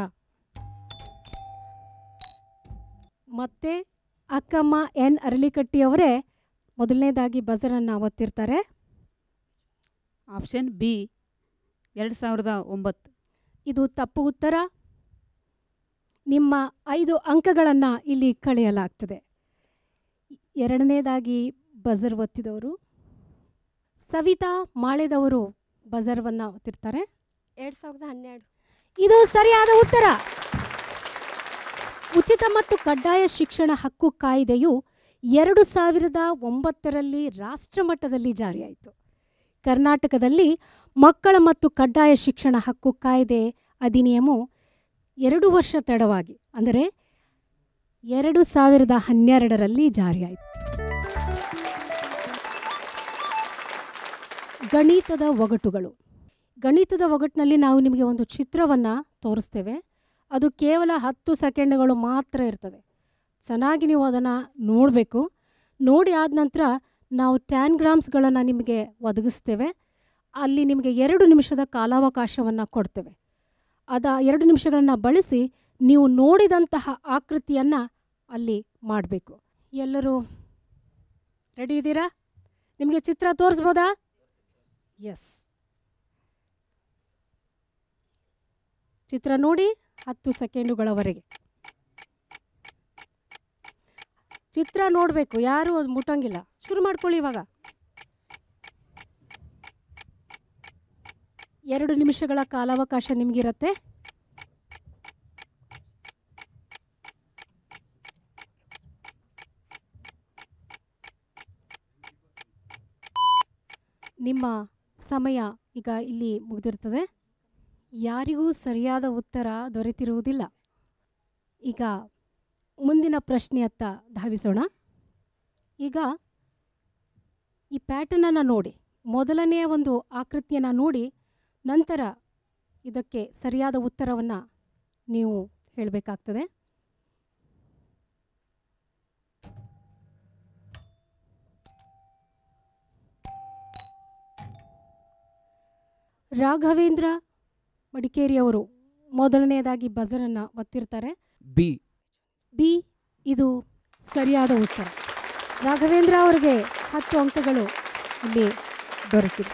Speaker 3: ಮತ್ತೆ ಅಕ್ಕಮ್ಮ ಎನ್ ಅರಳಿಕಟ್ಟಿಯವರೇ ಮೊದಲನೇದಾಗಿ ಬಜರನ್ನು ಒತ್ತಿರ್ತಾರೆ
Speaker 10: ಆಪ್ಷನ್ ಬಿ ಎರಡು ಸಾವಿರದ ಒಂಬತ್ತು
Speaker 3: ಇದು ತಪ್ಪು ಉತ್ತರ ನಿಮ್ಮ ಐದು ಅಂಕಗಳನ್ನು ಇಲ್ಲಿ ಕಳೆಯಲಾಗ್ತದೆ ಎರಡನೇದಾಗಿ ಬಜರ್ ಒತ್ತಿದವರು ಸವಿತಾ ಮಾಳೆದವರು ಬಜರ್ವನ್ನು ಒತ್ತಿರ್ತಾರೆ
Speaker 9: ಎರಡು ಸಾವಿರದ ಹನ್ನೆರಡು
Speaker 3: ಇದು ಸರಿಯಾದ ಉತ್ತರ ಉಚಿತ ಮತ್ತು ಕಡ್ಡಾಯ ಶಿಕ್ಷಣ ಹಕ್ಕು ಕಾಯ್ದೆಯು ಎರಡು ಸಾವಿರದ ಒಂಬತ್ತರಲ್ಲಿ ರಾಷ್ಟ್ರಮಟ್ಟದಲ್ಲಿ ಜಾರಿಯಾಯಿತು ಕರ್ನಾಟಕದಲ್ಲಿ ಮಕ್ಕಳ ಮತ್ತು ಕಡ್ಡಾಯ ಶಿಕ್ಷಣ ಹಕ್ಕು ಕಾಯ್ದೆ ಅಧಿನಿಯಮವು ಎರಡು ವರ್ಷ ತಡವಾಗಿ ಅಂದರೆ ಎರಡು ಸಾವಿರದ ಹನ್ನೆರಡರಲ್ಲಿ ಜಾರಿಯಾಯಿತು ಗಣಿತದ ಒಗಟುಗಳು ಗಣಿತದ ಒಗಟಿನಲ್ಲಿ ನಾವು ನಿಮಗೆ ಒಂದು ಚಿತ್ರವನ್ನು ತೋರಿಸ್ತೇವೆ ಅದು ಕೇವಲ ಹತ್ತು ಸೆಕೆಂಡ್ಗಳು ಮಾತ್ರ ಇರ್ತದೆ ಚೆನ್ನಾಗಿ ನೀವು ಅದನ್ನು ನೋಡಬೇಕು ನೋಡಿ ಆದ ನಂತರ ನಾವು ಟ್ಯಾನ್ಗ್ರಾಮ್ಸ್ಗಳನ್ನು ನಿಮಗೆ ಒದಗಿಸ್ತೇವೆ ಅಲ್ಲಿ ನಿಮಗೆ ಎರಡು ನಿಮಿಷದ ಕಾಲಾವಕಾಶವನ್ನು ಕೊಡ್ತೇವೆ ಅದ ಎರಡು ನಿಮಿಷಗಳನ್ನು ಬಳಸಿ ನೀವು ನೋಡಿದಂತಹ ಆಕೃತಿಯನ್ನು ಅಲ್ಲಿ ಮಾಡಬೇಕು ಎಲ್ಲರೂ ರೆಡಿ ಇದ್ದೀರಾ ನಿಮಗೆ ಚಿತ್ರ ತೋರಿಸ್ಬೋದಾ ಎಸ್ ಚಿತ್ರ ನೋಡಿ ಹತ್ತು ಸೆಕೆಂಡುಗಳವರೆಗೆ ಚಿತ್ರ ನೋಡಬೇಕು ಯಾರೂ ಅದು ಮುಟ್ಟಂಗಿಲ್ಲ ಶುರು ಮಾಡ್ಕೊಳ್ಳಿ ಇವಾಗ ಎರಡು ನಿಮಿಷಗಳ ಕಾಲಾವಕಾಶ ನಿಮಗಿರತ್ತೆ ನಿಮ್ಮ ಸಮಯ ಈಗ ಇಲ್ಲಿ ಮುಗಿದಿರ್ತದೆ ಯಾರಿಗೂ ಸರಿಯಾದ ಉತ್ತರ ದೊರೆತಿರುವುದಿಲ್ಲ ಈಗ ಮುಂದಿನ ಪ್ರಶ್ನೆಯತ್ತ ಧಾವಿಸೋಣ ಈಗ ಈ ಪ್ಯಾಟರ್ನನ್ನು ನೋಡಿ ಮೊದಲನೆಯ ಒಂದು ಆಕೃತಿಯನ್ನು ನೋಡಿ ನಂತರ ಇದಕ್ಕೆ ಸರಿಯಾದ ಉತ್ತರವನ್ನು ನೀವು ಹೇಳಬೇಕಾಗ್ತದೆ ರಾಘವೇಂದ್ರ ಮಡಿಕೇರಿಯವರು ಮೊದಲನೆಯದಾಗಿ ಬಜರನ್ನು ಒತ್ತಿರ್ತಾರೆ
Speaker 5: ಬಿ
Speaker 3: ಬಿ ಇದು ಸರಿಯಾದ ಉತ್ತರ ರಾಘವೇಂದ್ರ ಅವರಿಗೆ ಹತ್ತು ಅಂಕಗಳು ಇಲ್ಲಿ ದೊರಕಿದೆ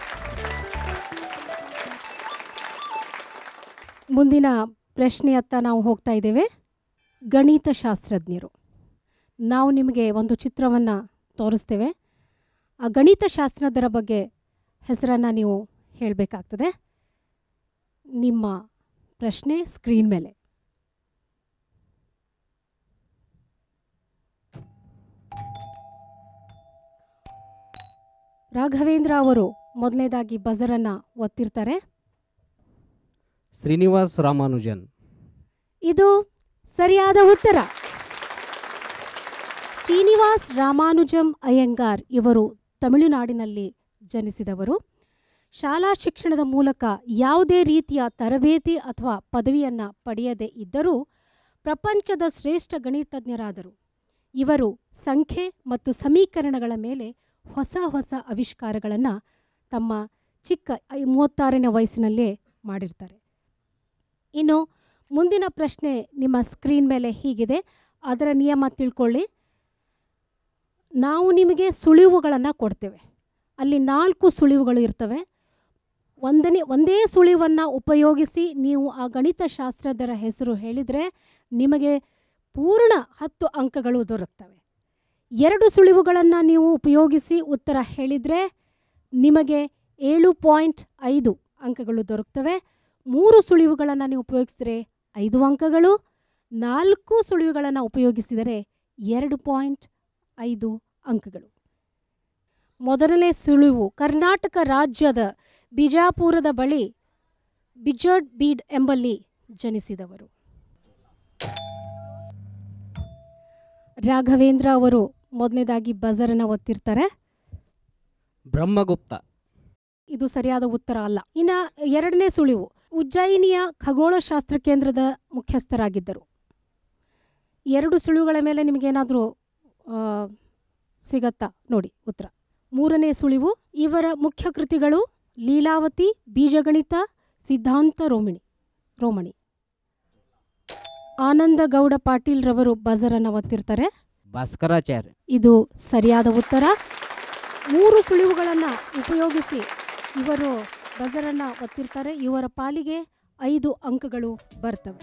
Speaker 3: ಮುಂದಿನ ಪ್ರಶ್ನೆಯತ್ತ ನಾವು ಹೋಗ್ತಾ ಇದ್ದೇವೆ ಗಣಿತಶಾಸ್ತ್ರಜ್ಞರು ನಾವು ನಿಮಗೆ ಒಂದು ಚಿತ್ರವನ್ನು ತೋರಿಸ್ತೇವೆ ಆ ಗಣಿತಶಾಸ್ತ್ರಜ್ಞರ ಬಗ್ಗೆ ಹೆಸರನ್ನು ನೀವು ಹೇಳಬೇಕಾಗ್ತದೆ ನಿಮ್ಮ ಪ್ರಶ್ನೆ ಸ್ಕ್ರೀನ್ ಮೇಲೆ ರಾಘವೇಂದ್ರ ಅವರು ಮೊದಲನೇದಾಗಿ ಬಜರನ್ನು ಒತ್ತಿರ್ತಾರೆ
Speaker 5: ಶ್ರೀನಿವಾಸ್ ರಾಮಾನುಜನ್
Speaker 3: ಇದು ಸರಿಯಾದ ಉತ್ತರ ಶ್ರೀನಿವಾಸ್ ರಾಮಾನುಜಂ ಅಯ್ಯಂಗಾರ್ ಇವರು ತಮಿಳುನಾಡಿನಲ್ಲಿ ಜನಿಸಿದವರು ಶಾಲಾ ಶಿಕ್ಷಣದ ಮೂಲಕ ಯಾವುದೇ ರೀತಿಯ ತರಬೇತಿ ಅಥವಾ ಪದವಿಯನ್ನು ಪಡೆಯದೇ ಇದ್ದರೂ ಪ್ರಪಂಚದ ಶ್ರೇಷ್ಠ ಗಣಿತಜ್ಞರಾದರು ಇವರು ಸಂಖ್ಯೆ ಮತ್ತು ಸಮೀಕರಣಗಳ ಮೇಲೆ ಹೊಸ ಹೊಸ ಆವಿಷ್ಕಾರಗಳನ್ನು ತಮ್ಮ ಚಿಕ್ಕ ಐ- ಮೂವತ್ತಾರನೇ ವಯಸ್ಸಿನಲ್ಲೇ ಮಾಡಿರ್ತಾರೆ ಇನ್ನು ಮುಂದಿನ ಪ್ರಶ್ನೆ ನಿಮ್ಮ ಸ್ಕ್ರೀನ್ ಮೇಲೆ ಹೀಗಿದೆ ಅದರ ನಿಯಮ ತಿಳ್ಕೊಳ್ಳಿ ನಾವು ನಿಮಗೆ ಸುಳಿವುಗಳನ್ನು ಕೊಡ್ತೇವೆ ಅಲ್ಲಿ ನಾಲ್ಕು ಸುಳಿವುಗಳು ಇರ್ತವೆ ಒಂದನೇ ಒಂದೇ ಸುಳಿವನ್ನು ಉಪಯೋಗಿಸಿ ನೀವು ಆ ಗಣಿತಶಾಸ್ತ್ರಜ್ಞರ ಹೆಸರು ಹೇಳಿದರೆ ನಿಮಗೆ ಪೂರ್ಣ ಹತ್ತು ಅಂಕಗಳು ದೊರಕ್ತವೆ ಎರಡು ಸುಳಿವುಗಳನ್ನು ನೀವು ಉಪಯೋಗಿಸಿ ಉತ್ತರ ಹೇಳಿದರೆ ನಿಮಗೆ ಏಳು ಪಾಯಿಂಟ್ ಐದು ಅಂಕಗಳು ದೊರಕ್ತವೆ ಮೂರು ಸುಳಿವುಗಳನ್ನು ನೀವು ಉಪಯೋಗಿಸಿದರೆ ಐದು ಅಂಕಗಳು ನಾಲ್ಕು ಸುಳಿವುಗಳನ್ನು ಉಪಯೋಗಿಸಿದರೆ ಎರಡು ಪಾಯಿಂಟ್ ಐದು ಅಂಕಗಳು ಮೊದಲನೇ ಸುಳಿವು ಕರ್ನಾಟಕ ರಾಜ್ಯದ ಬಿಜಾಪುರದ ಬಳಿ ಬಿಜರ್ಡ್ ಬೀಡ್ ಎಂಬಲ್ಲಿ ಜನಿಸಿದವರು ರಾಘವೇಂದ್ರ ಅವರು ಮೊದಲನೇದಾಗಿ ಬಜರನ್ನು ಒತ್ತಿರ್ತಾರೆ
Speaker 5: ಬ್ರಹ್ಮಗುಪ್ತ
Speaker 3: ಇದು ಸರಿಯಾದ ಉತ್ತರ ಅಲ್ಲ ಇನ್ನ ಎರಡನೇ ಸುಳಿವು ಉಜ್ಜಯಿನಿಯ ಖಗೋಳಶಾಸ್ತ್ರ ಕೇಂದ್ರದ ಮುಖ್ಯಸ್ಥರಾಗಿದ್ದರು ಎರಡು ಸುಳಿವುಗಳ ಮೇಲೆ ನಿಮಗೇನಾದರೂ ಸಿಗತ್ತಾ ನೋಡಿ ಉತ್ತರ ಮೂರನೇ ಸುಳಿವು ಇವರ ಮುಖ್ಯ ಕೃತಿಗಳು ಲೀಲಾವತಿ ಬೀಜಗಣಿತ ಸಿದ್ಧಾಂತ ರೋಮಿಣಿ ರೋಮಣಿ ಆನಂದ ಗೌಡ ಪಾಟೀಲ್ ರವರು ಬಜರನ್ನು ಒತ್ತಿರ್ತಾರೆ
Speaker 8: ಭಾಸ್ಕರಾಚಾರ್ಯ
Speaker 3: ಇದು ಸರಿಯಾದ ಉತ್ತರ ಮೂರು ಸುಳಿವುಗಳನ್ನು ಉಪಯೋಗಿಸಿ ಇವರು ಬಜರನ್ನು ಒತ್ತಿರ್ತಾರೆ ಇವರ ಪಾಲಿಗೆ ಐದು ಅಂಕಗಳು ಬರ್ತವೆ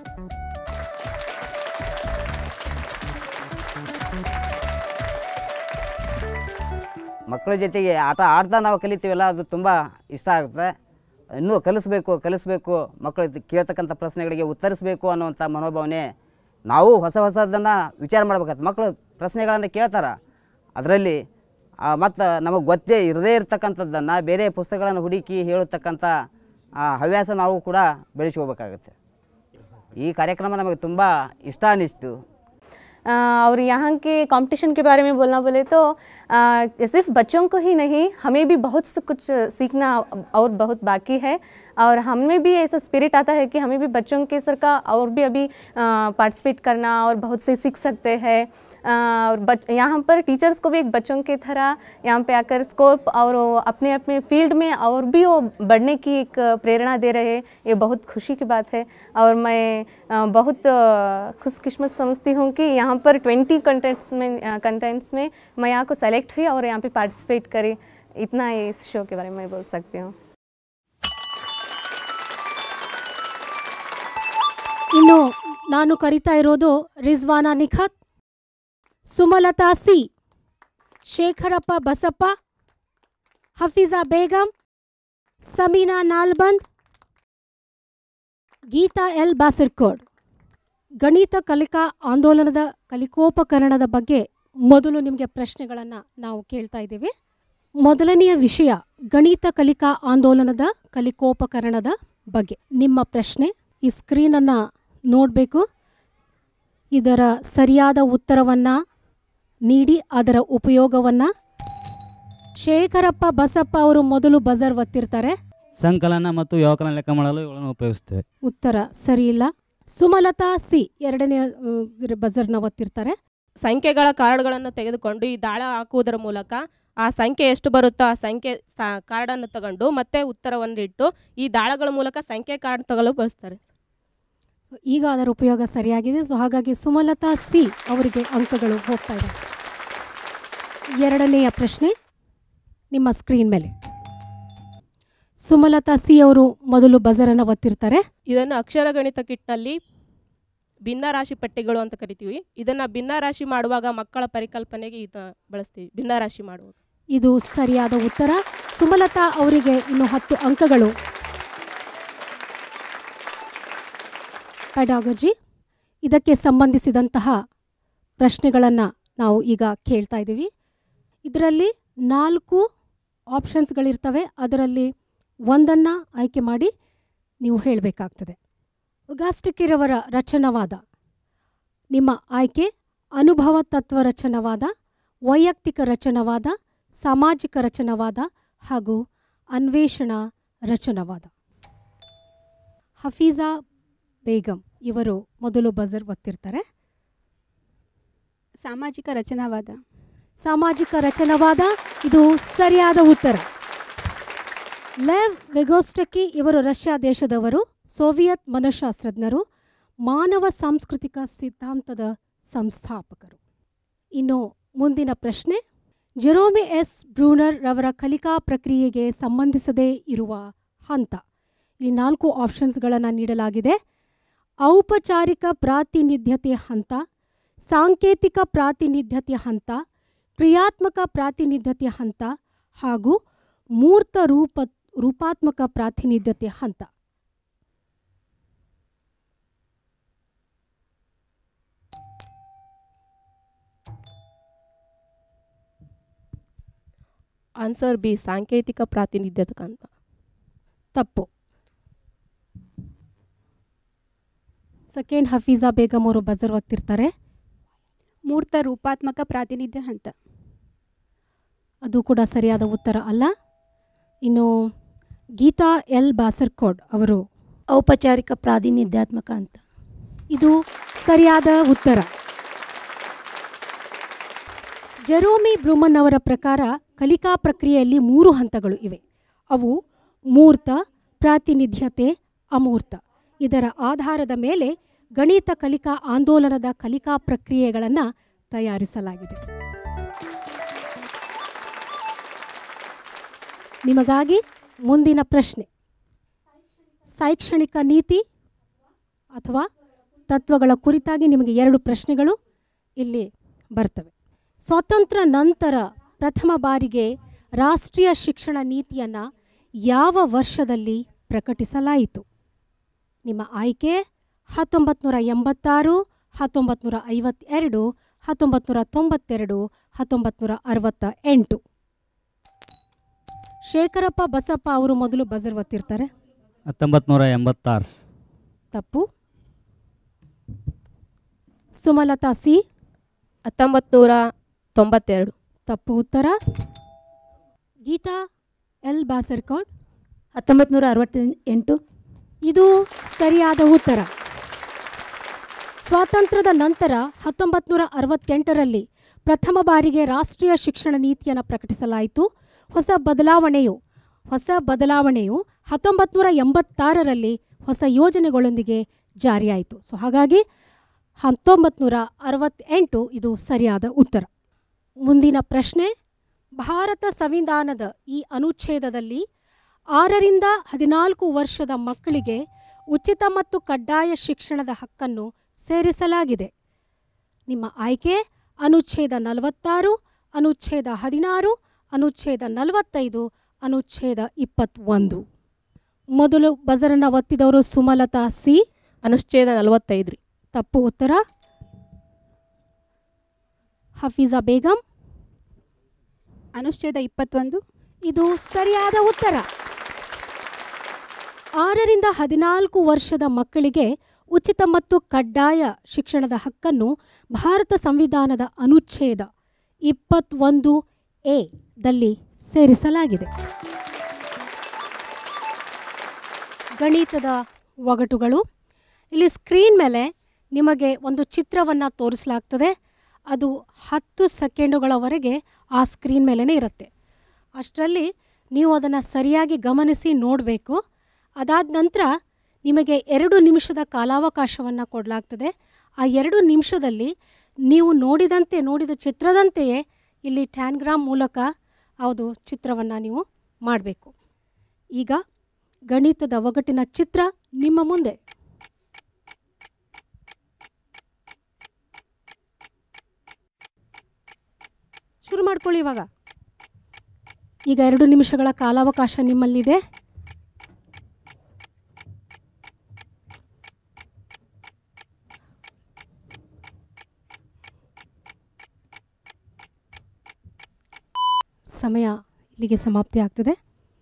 Speaker 8: ಮಕ್ಕಳ ಜೊತೆಗೆ ಆಟ ಆಡ್ತಾ ನಾವು ಕಲಿತೀವಲ್ಲ ಅದು ತುಂಬ ಇಷ್ಟ ಆಗುತ್ತೆ ಇನ್ನೂ ಕಲಿಸ್ಬೇಕು ಕಲಿಸ್ಬೇಕು ಮಕ್ಕಳು ಕೇಳ್ತಕ್ಕಂಥ ಪ್ರಶ್ನೆಗಳಿಗೆ ಉತ್ತರಿಸಬೇಕು ಅನ್ನುವಂಥ ಮನೋಭಾವನೆ ನಾವು ಹೊಸ ಹೊಸದನ್ನು ವಿಚಾರ ಮಾಡ್ಬೇಕಾಗ್ತದೆ ಮಕ್ಕಳು ಪ್ರಶ್ನೆಗಳನ್ನು ಕೇಳ್ತಾರೆ ಅದರಲ್ಲಿ ಮತ್ತು ನಮಗೆ ಗೊತ್ತೇ ಇರದೇ ಇರತಕ್ಕಂಥದ್ದನ್ನು ಬೇರೆ ಪುಸ್ತಕಗಳನ್ನು ಹುಡುಕಿ ಹೇಳತಕ್ಕಂಥ ಆ ಹವ್ಯಾಸ ನಾವು ಕೂಡ ಬೆಳೆಸ್ಕೋಬೇಕಾಗುತ್ತೆ ಈ ಕಾರ್ಯಕ್ರಮ ನಮಗೆ ತುಂಬ ಇಷ್ಟ ಅನ್ನಿಸ್ತು
Speaker 11: अ, और यहाँ के कंपटीशन के बारे में बोलना बोले तो अ, सिर्फ बच्चों को ही नहीं हमें भी बहुत से कुछ सीखना और बहुत बाकी है और हमें भी ऐसा स्पिरिट आता है कि हमें भी बच्चों के सर का और भी अभी पार्टिसिपेट करना और बहुत से सीख सकते हैं अ, और बच यहाँ पर टीचर्स को भी एक बच्चों की तरह यहाँ पे आकर स्कोप और वो अपने अपने फील्ड में और भी वो बढ़ने की एक प्रेरणा दे रहे हैं ये बहुत खुशी की बात है और मैं अ, बहुत अ, खुशकिस्मत समझती हूँ कि यहाँ पर ट्वेंटी कंटेंट्स में कंटेंट्स में मैं यहाँ को सेलेक्ट हुई और यहाँ पे पार्टिसिपेट करी इतना ही इस शो के बारे में मैं बोल सकती हूँ
Speaker 3: ಇನ್ನು ನಾನು ಕರಿತಾ ಇರೋದು ರಿಜ್ವಾನಾ ನಿಖತ್ ಸುಮಲತಾ ಸಿ ಶೇಖರಪ್ಪ ಬಸಪ್ಪ ಹಫೀಜಾ ಬೇಗಂ ಸಮೀನಾ ನಾಲ್ಬಂದ್ ಗೀತಾ ಎಲ್ ಬಾಸಿರ್ಕೋಡ್ ಗಣಿತ ಕಲಿಕಾ ಆಂದೋಲನದ ಕಲಿಕೋಪಕರಣದ ಬಗ್ಗೆ ಮೊದಲು ನಿಮಗೆ ಪ್ರಶ್ನೆಗಳನ್ನು ನಾವು ಕೇಳ್ತಾ ಇದ್ದೀವಿ ಮೊದಲನೆಯ ವಿಷಯ ಗಣಿತ ಕಲಿಕಾ ಆಂದೋಲನದ ಕಲಿಕೋಪಕರಣದ ಬಗ್ಗೆ ನಿಮ್ಮ ಪ್ರಶ್ನೆ ಈ ಸ್ಕ್ರೀನನ್ನು ನೋಡಬೇಕು ಇದರ ಸರಿಯಾದ ಉತ್ತರವನ್ನು ನೀಡಿ ಅದರ ಉಪಯೋಗವನ್ನು ಶೇಖರಪ್ಪ ಬಸಪ್ಪ ಅವರು ಮೊದಲು ಬಜರ್ ಒತ್ತಿರ್ತಾರೆ
Speaker 12: ಸಂಕಲನ ಮತ್ತು ವ್ಯವಕಲನ ಲೆಕ್ಕ ಮಾಡಲು ಇವುಗಳನ್ನು ಉಪಯೋಗಿಸ್ತೇವೆ
Speaker 3: ಉತ್ತರ ಸರಿಯಿಲ್ಲ ಸುಮಲತಾ ಸಿ ಎರಡನೇ ಬಜರ್ನ ಒತ್ತಿರ್ತಾರೆ
Speaker 13: ಸಂಖ್ಯೆಗಳ ಕಾರ್ಡ್ಗಳನ್ನು ತೆಗೆದುಕೊಂಡು ಈ ದಾಳ ಹಾಕುವುದರ ಮೂಲಕ ಆ ಸಂಖ್ಯೆ ಎಷ್ಟು ಬರುತ್ತೋ ಆ ಸಂಖ್ಯೆ ಸ- ಕಾರ್ಡನ್ನು ತಗೊಂಡು ಮತ್ತೆ ಉತ್ತರವನ್ನು ಇಟ್ಟು ಈ ದಾಳಗಳ ಮೂಲಕ ಸಂಖ್ಯೆ ಕಾರ್ಡ್ ತಗೊಳ್ಳಲು ಬಳಸ್ತಾರೆ
Speaker 3: ಈಗ ಅದರ ಉಪಯೋಗ ಸರಿಯಾಗಿದೆ ಸೊ ಹಾಗಾಗಿ ಸುಮಲತಾ ಸಿ ಅವರಿಗೆ ಅಂಕಗಳು ಹೋಗ್ತಾ ಇದೆ ಎರಡನೆಯ ಪ್ರಶ್ನೆ ನಿಮ್ಮ ಸ್ಕ್ರೀನ್ ಮೇಲೆ ಸುಮಲತಾ ಸಿ ಅವರು ಮೊದಲು ಬಜರನ್ನು ಒತ್ತಿರ್ತಾರೆ
Speaker 13: ಇದನ್ನು ಅಕ್ಷರ ಗಣಿತ ಕಿಟ್ನಲ್ಲಿ ಭಿನ್ನ ರಾಶಿ ಪಟ್ಟಿಗಳು ಅಂತ ಕರಿತೀವಿ ಇದನ್ನು ಭಿನ್ನ ರಾಶಿ ಮಾಡುವಾಗ ಮಕ್ಕಳ ಪರಿಕಲ್ಪನೆಗೆ ಇದ ಬಳಸ್ತೀವಿ ಭಿನ್ನ ರಾಶಿ ಮಾಡುವಾಗ
Speaker 3: ಇದು ಸರಿಯಾದ ಉತ್ತರ ಸುಮಲತಾ ಅವರಿಗೆ ಇನ್ನು ಹತ್ತು ಅಂಕಗಳು ಪೆಡಾಗಜಿ ಇದಕ್ಕೆ ಸಂಬಂಧಿಸಿದಂತಹ ಪ್ರಶ್ನೆಗಳನ್ನು ನಾವು ಈಗ ಕೇಳ್ತಾ ಇದ್ದೀವಿ ಇದರಲ್ಲಿ ನಾಲ್ಕು ಆಪ್ಷನ್ಸ್ಗಳಿರ್ತವೆ ಅದರಲ್ಲಿ ಒಂದನ್ನು ಆಯ್ಕೆ ಮಾಡಿ ನೀವು ಹೇಳಬೇಕಾಗ್ತದೆ ಉಗಾಸ್ಟಿಕಿರವರ ರಚನವಾದ ನಿಮ್ಮ ಆಯ್ಕೆ ಅನುಭವ ತತ್ವ ರಚನವಾದ ವೈಯಕ್ತಿಕ ರಚನವಾದ ಸಾಮಾಜಿಕ ರಚನವಾದ ಹಾಗೂ ಅನ್ವೇಷಣಾ ರಚನವಾದ ಹಫೀಜಾ ಬೇಗಂ ಇವರು ಮೊದಲು ಬಜರ್ ಒತ್ತಿರ್ತಾರೆ
Speaker 14: ಸಾಮಾಜಿಕ ರಚನಾವಾದ
Speaker 3: ಸಾಮಾಜಿಕ ರಚನವಾದ ಇದು ಸರಿಯಾದ ಉತ್ತರ ಲೆವ್ ವೆಗೋಸ್ಟಕಿ ಇವರು ರಷ್ಯಾ ದೇಶದವರು ಸೋವಿಯತ್ ಮನಃಶಾಸ್ತ್ರಜ್ಞರು ಮಾನವ ಸಾಂಸ್ಕೃತಿಕ ಸಿದ್ಧಾಂತದ ಸಂಸ್ಥಾಪಕರು ಇನ್ನು ಮುಂದಿನ ಪ್ರಶ್ನೆ ಜೆರೋಮಿ ಎಸ್ ಬ್ರೂನರ್ ರವರ ಕಲಿಕಾ ಪ್ರಕ್ರಿಯೆಗೆ ಸಂಬಂಧಿಸದೇ ಇರುವ ಹಂತ ಈ ನಾಲ್ಕು ಆಪ್ಷನ್ಸ್ಗಳನ್ನು ನೀಡಲಾಗಿದೆ ಔಪಚಾರಿಕ ಪ್ರಾತಿನಿಧ್ಯತೆ ಹಂತ ಸಾಂಕೇತಿಕ ಪ್ರಾತಿನಿಧ್ಯತೆ ಹಂತ ಕ್ರಿಯಾತ್ಮಕ ಪ್ರಾತಿನಿಧ್ಯತೆ ಹಂತ ಹಾಗೂ ಮೂರ್ತ ರೂಪ ರೂಪಾತ್ಮಕ ಪ್ರಾತಿನಿಧ್ಯತೆ ಹಂತ
Speaker 13: ಆನ್ಸರ್ ಬಿ ಸಾಂಕೇತಿಕ ಪ್ರಾತಿನಿಧ್ಯದ ಅಂತ
Speaker 3: ತಪ್ಪು ಸೆಕೆಂಡ್ ಹಫೀಜಾ ಬೇಗಂ ಅವರು ಬಜರ್ ಒತ್ತಿರ್ತಾರೆ
Speaker 14: ಮೂರ್ತ ರೂಪಾತ್ಮಕ ಪ್ರಾತಿನಿಧ್ಯ ಹಂತ
Speaker 3: ಅದು ಕೂಡ ಸರಿಯಾದ ಉತ್ತರ ಅಲ್ಲ ಇನ್ನು ಗೀತಾ ಎಲ್ ಬಾಸರ್ಕೋಡ್ ಅವರು ಔಪಚಾರಿಕ ಪ್ರಾತಿನಿಧ್ಯಾತ್ಮಕ ಅಂತ ಇದು ಸರಿಯಾದ ಉತ್ತರ ಜೆರೋಮಿ ಬ್ರೂಮನ್ ಅವರ ಪ್ರಕಾರ ಕಲಿಕಾ ಪ್ರಕ್ರಿಯೆಯಲ್ಲಿ ಮೂರು ಹಂತಗಳು ಇವೆ ಅವು ಮೂರ್ತ ಪ್ರಾತಿನಿಧ್ಯತೆ ಅಮೂರ್ತ ಇದರ ಆಧಾರದ ಮೇಲೆ ಗಣಿತ ಕಲಿಕಾ ಆಂದೋಲನದ ಕಲಿಕಾ ಪ್ರಕ್ರಿಯೆಗಳನ್ನು ತಯಾರಿಸಲಾಗಿದೆ ನಿಮಗಾಗಿ ಮುಂದಿನ ಪ್ರಶ್ನೆ ಶೈಕ್ಷಣಿಕ ನೀತಿ ಅಥವಾ ತತ್ವಗಳ ಕುರಿತಾಗಿ ನಿಮಗೆ ಎರಡು ಪ್ರಶ್ನೆಗಳು ಇಲ್ಲಿ ಬರ್ತವೆ ಸ್ವಾತಂತ್ರ್ಯ ನಂತರ ಪ್ರಥಮ ಬಾರಿಗೆ ರಾಷ್ಟ್ರೀಯ ಶಿಕ್ಷಣ ನೀತಿಯನ್ನು ಯಾವ ವರ್ಷದಲ್ಲಿ ಪ್ರಕಟಿಸಲಾಯಿತು ನಿಮ್ಮ ಆಯ್ಕೆ ಹತ್ತೊಂಬತ್ತು ನೂರ ಎಂಬತ್ತಾರು ಹತ್ತೊಂಬತ್ತು ನೂರ ಐವತ್ತೆರಡು ಹತ್ತೊಂಬತ್ತು ನೂರ ತೊಂಬತ್ತೆರಡು ಹತ್ತೊಂಬತ್ತು ನೂರ ಅರವತ್ತ ಎಂಟು ಶೇಖರಪ್ಪ ಬಸಪ್ಪ ಅವರು ಮೊದಲು ಬಜರ್ ಒತ್ತಿರ್ತಾರೆ
Speaker 12: ಹತ್ತೊಂಬತ್ತು ನೂರ ಎಂಬತ್ತಾರು
Speaker 3: ತಪ್ಪು ಸುಮಲತಾ ಸಿ
Speaker 13: ಹತ್ತೊಂಬತ್ತು ನೂರ ತೊಂಬತ್ತೆರಡು
Speaker 3: ತಪ್ಪು ಉತ್ತರ ಗೀತಾ ಎಲ್ ಬಾಸರ್ಕೌಡ್
Speaker 15: ಹತ್ತೊಂಬತ್ತು ನೂರ ಅರವತ್ತೆಂಟು
Speaker 3: ಇದು ಸರಿಯಾದ ಉತ್ತರ ಸ್ವಾತಂತ್ರ್ಯದ ನಂತರ ಹತ್ತೊಂಬತ್ತು ನೂರ ಅರವತ್ತೆಂಟರಲ್ಲಿ ಪ್ರಥಮ ಬಾರಿಗೆ ರಾಷ್ಟ್ರೀಯ ಶಿಕ್ಷಣ ನೀತಿಯನ್ನು ಪ್ರಕಟಿಸಲಾಯಿತು ಹೊಸ ಬದಲಾವಣೆಯು ಹೊಸ ಬದಲಾವಣೆಯು ಹತ್ತೊಂಬತ್ತು ನೂರ ಎಂಬತ್ತಾರರಲ್ಲಿ ಹೊಸ ಯೋಜನೆಗಳೊಂದಿಗೆ ಜಾರಿಯಾಯಿತು ಸೊ ಹಾಗಾಗಿ ಹತ್ತೊಂಬತ್ತು ನೂರ ಅರವತ್ತೆಂಟು ಇದು ಸರಿಯಾದ ಉತ್ತರ ಮುಂದಿನ ಪ್ರಶ್ನೆ ಭಾರತ ಸಂವಿಧಾನದ ಈ ಅನುಚ್ಛೇದದಲ್ಲಿ ಆರರಿಂದ ಹದಿನಾಲ್ಕು ವರ್ಷದ ಮಕ್ಕಳಿಗೆ ಉಚಿತ ಮತ್ತು ಕಡ್ಡಾಯ ಶಿಕ್ಷಣದ ಹಕ್ಕನ್ನು ಸೇರಿಸಲಾಗಿದೆ ನಿಮ್ಮ ಆಯ್ಕೆ ಅನುಚ್ಛೇದ ನಲವತ್ತಾರು ಅನುಚ್ಛೇದ ಹದಿನಾರು ಅನುಚ್ಛೇದ ನಲವತ್ತೈದು ಅನುಚ್ಛೇದ ಇಪ್ಪತ್ತೊಂದು ಮೊದಲು ಬಜರನ್ನು ಒತ್ತಿದವರು ಸುಮಲತಾ ಸಿ
Speaker 13: ಅನುಚ್ಛೇದ ನಲವತ್ತೈದು ರೀ
Speaker 3: ತಪ್ಪು ಉತ್ತರ ಹಫೀಜಾ ಬೇಗಂ
Speaker 14: ಅನುಚ್ಛೇದ ಇಪ್ಪತ್ತೊಂದು
Speaker 3: ಇದು ಸರಿಯಾದ ಉತ್ತರ ಆರರಿಂದ ಹದಿನಾಲ್ಕು ವರ್ಷದ ಮಕ್ಕಳಿಗೆ ಉಚಿತ ಮತ್ತು ಕಡ್ಡಾಯ ಶಿಕ್ಷಣದ ಹಕ್ಕನ್ನು ಭಾರತ ಸಂವಿಧಾನದ ಅನುಚ್ಛೇದ ಇಪ್ಪತ್ತೊಂದು ಎ ದಲ್ಲಿ ಸೇರಿಸಲಾಗಿದೆ ಗಣಿತದ ಒಗಟುಗಳು ಇಲ್ಲಿ ಸ್ಕ್ರೀನ್ ಮೇಲೆ ನಿಮಗೆ ಒಂದು ಚಿತ್ರವನ್ನು ತೋರಿಸಲಾಗ್ತದೆ ಅದು ಹತ್ತು ಸೆಕೆಂಡುಗಳವರೆಗೆ ಆ ಸ್ಕ್ರೀನ್ ಮೇಲೇ ಇರುತ್ತೆ ಅಷ್ಟರಲ್ಲಿ ನೀವು ಅದನ್ನು ಸರಿಯಾಗಿ ಗಮನಿಸಿ ನೋಡಬೇಕು ಅದಾದ ನಂತರ ನಿಮಗೆ ಎರಡು ನಿಮಿಷದ ಕಾಲಾವಕಾಶವನ್ನು ಕೊಡಲಾಗ್ತದೆ ಆ ಎರಡು ನಿಮಿಷದಲ್ಲಿ ನೀವು ನೋಡಿದಂತೆ ನೋಡಿದ ಚಿತ್ರದಂತೆಯೇ ಇಲ್ಲಿ ಟ್ಯಾನ್ಗ್ರಾಮ್ ಮೂಲಕ ಅದು ಚಿತ್ರವನ್ನು ನೀವು ಮಾಡಬೇಕು ಈಗ ಗಣಿತದ ಒಗಟಿನ ಚಿತ್ರ ನಿಮ್ಮ ಮುಂದೆ ಶುರು ಮಾಡ್ಕೊಳ್ಳಿ ಇವಾಗ ಈಗ ಎರಡು ನಿಮಿಷಗಳ ಕಾಲಾವಕಾಶ ನಿಮ್ಮಲ್ಲಿದೆ ಸಮಯ ಇಲ್ಲಿಗೆ ಸಮಾಪ್ತಿ ಆಗ್ತದೆ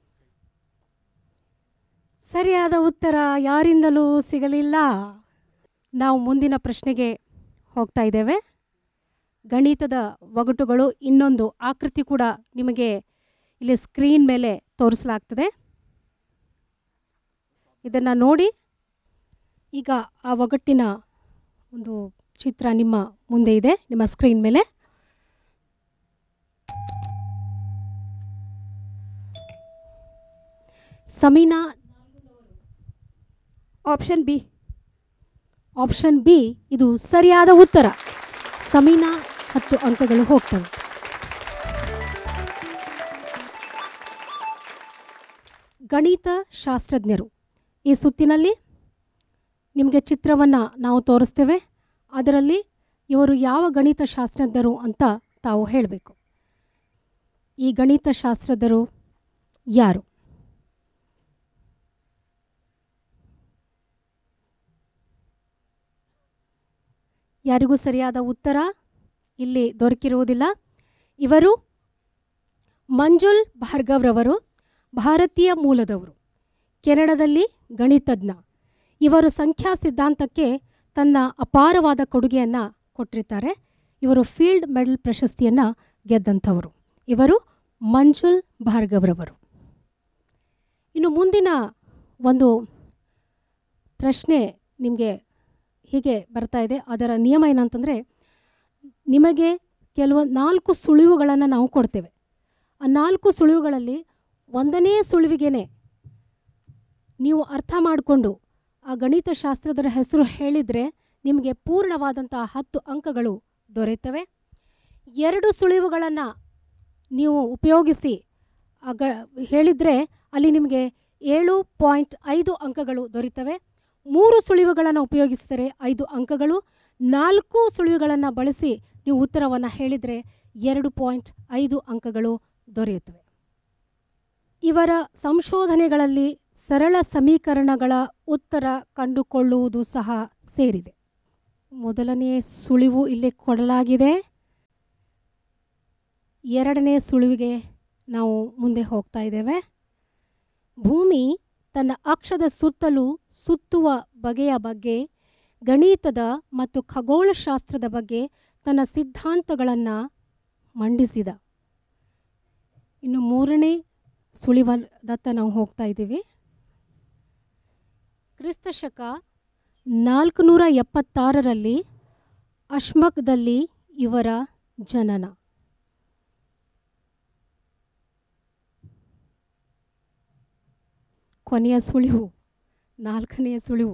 Speaker 3: ಸರಿಯಾದ ಉತ್ತರ ಯಾರಿಂದಲೂ ಸಿಗಲಿಲ್ಲ ನಾವು ಮುಂದಿನ ಪ್ರಶ್ನೆಗೆ ಹೋಗ್ತಾ ಇದ್ದೇವೆ ಗಣಿತದ ಒಗಟುಗಳು ಇನ್ನೊಂದು ಆಕೃತಿ ಕೂಡ ನಿಮಗೆ ಇಲ್ಲಿ ಸ್ಕ್ರೀನ್ ಮೇಲೆ ತೋರಿಸಲಾಗ್ತದೆ ಇದನ್ನು ನೋಡಿ ಈಗ ಆ ಒಗಟ್ಟಿನ ಒಂದು ಚಿತ್ರ ನಿಮ್ಮ ಮುಂದೆ ಇದೆ ನಿಮ್ಮ ಸ್ಕ್ರೀನ್ ಮೇಲೆ Sameena
Speaker 14: option B
Speaker 3: option B ಇದು ಸರಿಯಾದ ಉತ್ತರ ಸಮೀನಾ ಹತ್ತು ಅಂಕಗಳು ಹೋಗ್ತವೆ ಗಣಿತ ಶಾಸ್ತ್ರಜ್ಞರು ಈ ಸುತ್ತಿನಲ್ಲಿ ನಿಮಗೆ ಚಿತ್ರವನ್ನು ನಾವು ತೋರಿಸ್ತೇವೆ ಅದರಲ್ಲಿ ಇವರು ಯಾವ ಗಣಿತ ಶಾಸ್ತ್ರಜ್ಞರು ಅಂತ ತಾವು ಹೇಳಬೇಕು ಈ ಗಣಿತ ಶಾಸ್ತ್ರಜ್ಞರು ಯಾರು ಯಾರಿಗೂ ಸರಿಯಾದ ಉತ್ತರ ಇಲ್ಲಿ ದೊರಕಿರುವುದಿಲ್ಲ ಇವರು ಮಂಜುಲ್ ಭಾರ್ಗವ್ರವರು ಭಾರತೀಯ ಮೂಲದವರು ಕೆನಡಾದಲ್ಲಿ ಗಣಿತಜ್ಞ ಇವರು ಸಂಖ್ಯಾ ಸಿದ್ಧಾಂತಕ್ಕೆ ತನ್ನ ಅಪಾರವಾದ ಕೊಡುಗೆಯನ್ನು ಕೊಟ್ಟಿರ್ತಾರೆ ಇವರು ಫೀಲ್ಡ್ ಮೆಡಲ್ ಪ್ರಶಸ್ತಿಯನ್ನು ಗೆದ್ದಂಥವರು ಇವರು ಮಂಜುಲ್ ಭಾರ್ಗವ್ರವರು ಇನ್ನು ಮುಂದಿನ ಒಂದು ಪ್ರಶ್ನೆ ನಿಮಗೆ ಹೀಗೆ ಬರ್ತಾ ಇದೆ ಅದರ ನಿಯಮ ಏನಂತಂದರೆ ನಿಮಗೆ ಕೆಲವೊಂದು ನಾಲ್ಕು ಸುಳಿವುಗಳನ್ನು ನಾವು ಕೊಡ್ತೇವೆ ಆ ನಾಲ್ಕು ಸುಳಿವುಗಳಲ್ಲಿ ಒಂದನೇ ಸುಳಿವಿಗೇನೆ ನೀವು ಅರ್ಥ ಮಾಡಿಕೊಂಡು ಆ ಗಣಿತಶಾಸ್ತ್ರದರ ಹೆಸರು ಹೇಳಿದರೆ ನಿಮಗೆ ಪೂರ್ಣವಾದಂಥ ಹತ್ತು ಅಂಕಗಳು ದೊರೆಯುತ್ತವೆ ಎರಡು ಸುಳಿವುಗಳನ್ನು ನೀವು ಉಪಯೋಗಿಸಿ ಆ ಗ ಹೇಳಿದರೆ ಅಲ್ಲಿ ನಿಮಗೆ ಏಳು ಪಾಯಿಂಟ್ ಐದು ಅಂಕಗಳು ದೊರೆಯುತ್ತವೆ ಮೂರು ಸುಳಿವುಗಳನ್ನು ಉಪಯೋಗಿಸಿದರೆ ಐದು ಅಂಕಗಳು ನಾಲ್ಕು ಸುಳಿವುಗಳನ್ನು ಬಳಸಿ ನೀವು ಉತ್ತರವನ್ನು ಹೇಳಿದರೆ ಎರಡು ಪಾಯಿಂಟ್ ಐದು ಅಂಕಗಳು ದೊರೆಯುತ್ತವೆ ಇವರ ಸಂಶೋಧನೆಗಳಲ್ಲಿ ಸರಳ ಸಮೀಕರಣಗಳ ಉತ್ತರ ಕಂಡುಕೊಳ್ಳುವುದು ಸಹ ಸೇರಿದೆ ಮೊದಲನೇ ಸುಳಿವು ಇಲ್ಲಿ ಕೊಡಲಾಗಿದೆ ಎರಡನೇ ಸುಳಿವಿಗೆ ನಾವು ಮುಂದೆ ಹೋಗ್ತಾ ಇದ್ದೇವೆ ಭೂಮಿ ತನ್ನ ಅಕ್ಷದ ಸುತ್ತಲೂ ಸುತ್ತುವ ಬಗೆಯ ಬಗ್ಗೆ ಗಣಿತದ ಮತ್ತು ಖಗೋಳಶಾಸ್ತ್ರದ ಬಗ್ಗೆ ತನ್ನ ಸಿದ್ಧಾಂತಗಳನ್ನು ಮಂಡಿಸಿದ ಇನ್ನು ಮೂರನೇ ಸುಳಿವದತ್ತ ನಾವು ಹೋಗ್ತಾ ಇದ್ದೀವಿ ಕ್ರಿಸ್ತಶಕ ನಾಲ್ಕುನೂರ ಎಪ್ಪತ್ತಾರರಲ್ಲಿ ಅಶ್ಮಕ್ದಲ್ಲಿ ಇವರ ಜನನ ಕೊನೆಯ ಸುಳಿವು ನಾಲ್ಕನೆಯ ಸುಳಿವು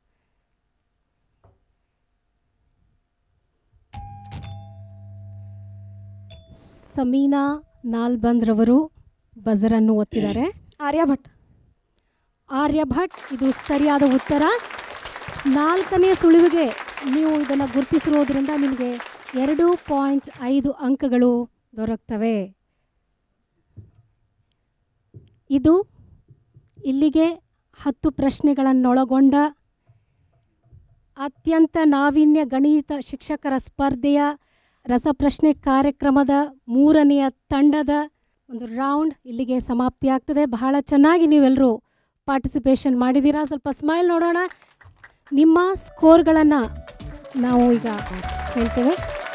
Speaker 3: ಸಮೀನಾ ನಾಲ್ಬಂದ್ರವರು ಬಜರನ್ನು ಒತ್ತಿದ್ದಾರೆ
Speaker 9: ಆರ್ಯಭಟ್
Speaker 3: ಆರ್ಯಭಟ್ ಇದು ಸರಿಯಾದ ಉತ್ತರ ನಾಲ್ಕನೇ ಸುಳಿವಿಗೆ ನೀವು ಇದನ್ನು ಗುರುತಿಸಿರೋದ್ರಿಂದ ನಿಮಗೆ ಎರಡು ಪಾಯಿಂಟ್ ಐದು ಅಂಕಗಳು ದೊರಕ್ತವೆ ಇದು ಇಲ್ಲಿಗೆ ಹತ್ತು ಪ್ರಶ್ನೆಗಳನ್ನೊಳಗೊಂಡ ಅತ್ಯಂತ ನಾವೀನ್ಯ ಗಣಿತ ಶಿಕ್ಷಕರ ಸ್ಪರ್ಧೆಯ ರಸಪ್ರಶ್ನೆ ಕಾರ್ಯಕ್ರಮದ ಮೂರನೆಯ ತಂಡದ ಒಂದು ರೌಂಡ್ ಇಲ್ಲಿಗೆ ಸಮಾಪ್ತಿಯಾಗ್ತದೆ ಬಹಳ ಚೆನ್ನಾಗಿ ನೀವೆಲ್ಲರೂ ಪಾರ್ಟಿಸಿಪೇಷನ್ ಮಾಡಿದ್ದೀರಾ ಸ್ವಲ್ಪ ಸ್ಮೈಲ್ ನೋಡೋಣ ನಿಮ್ಮ ಸ್ಕೋರ್ಗಳನ್ನು ನಾವು ಈಗ ಹೇಳ್ತೇವೆ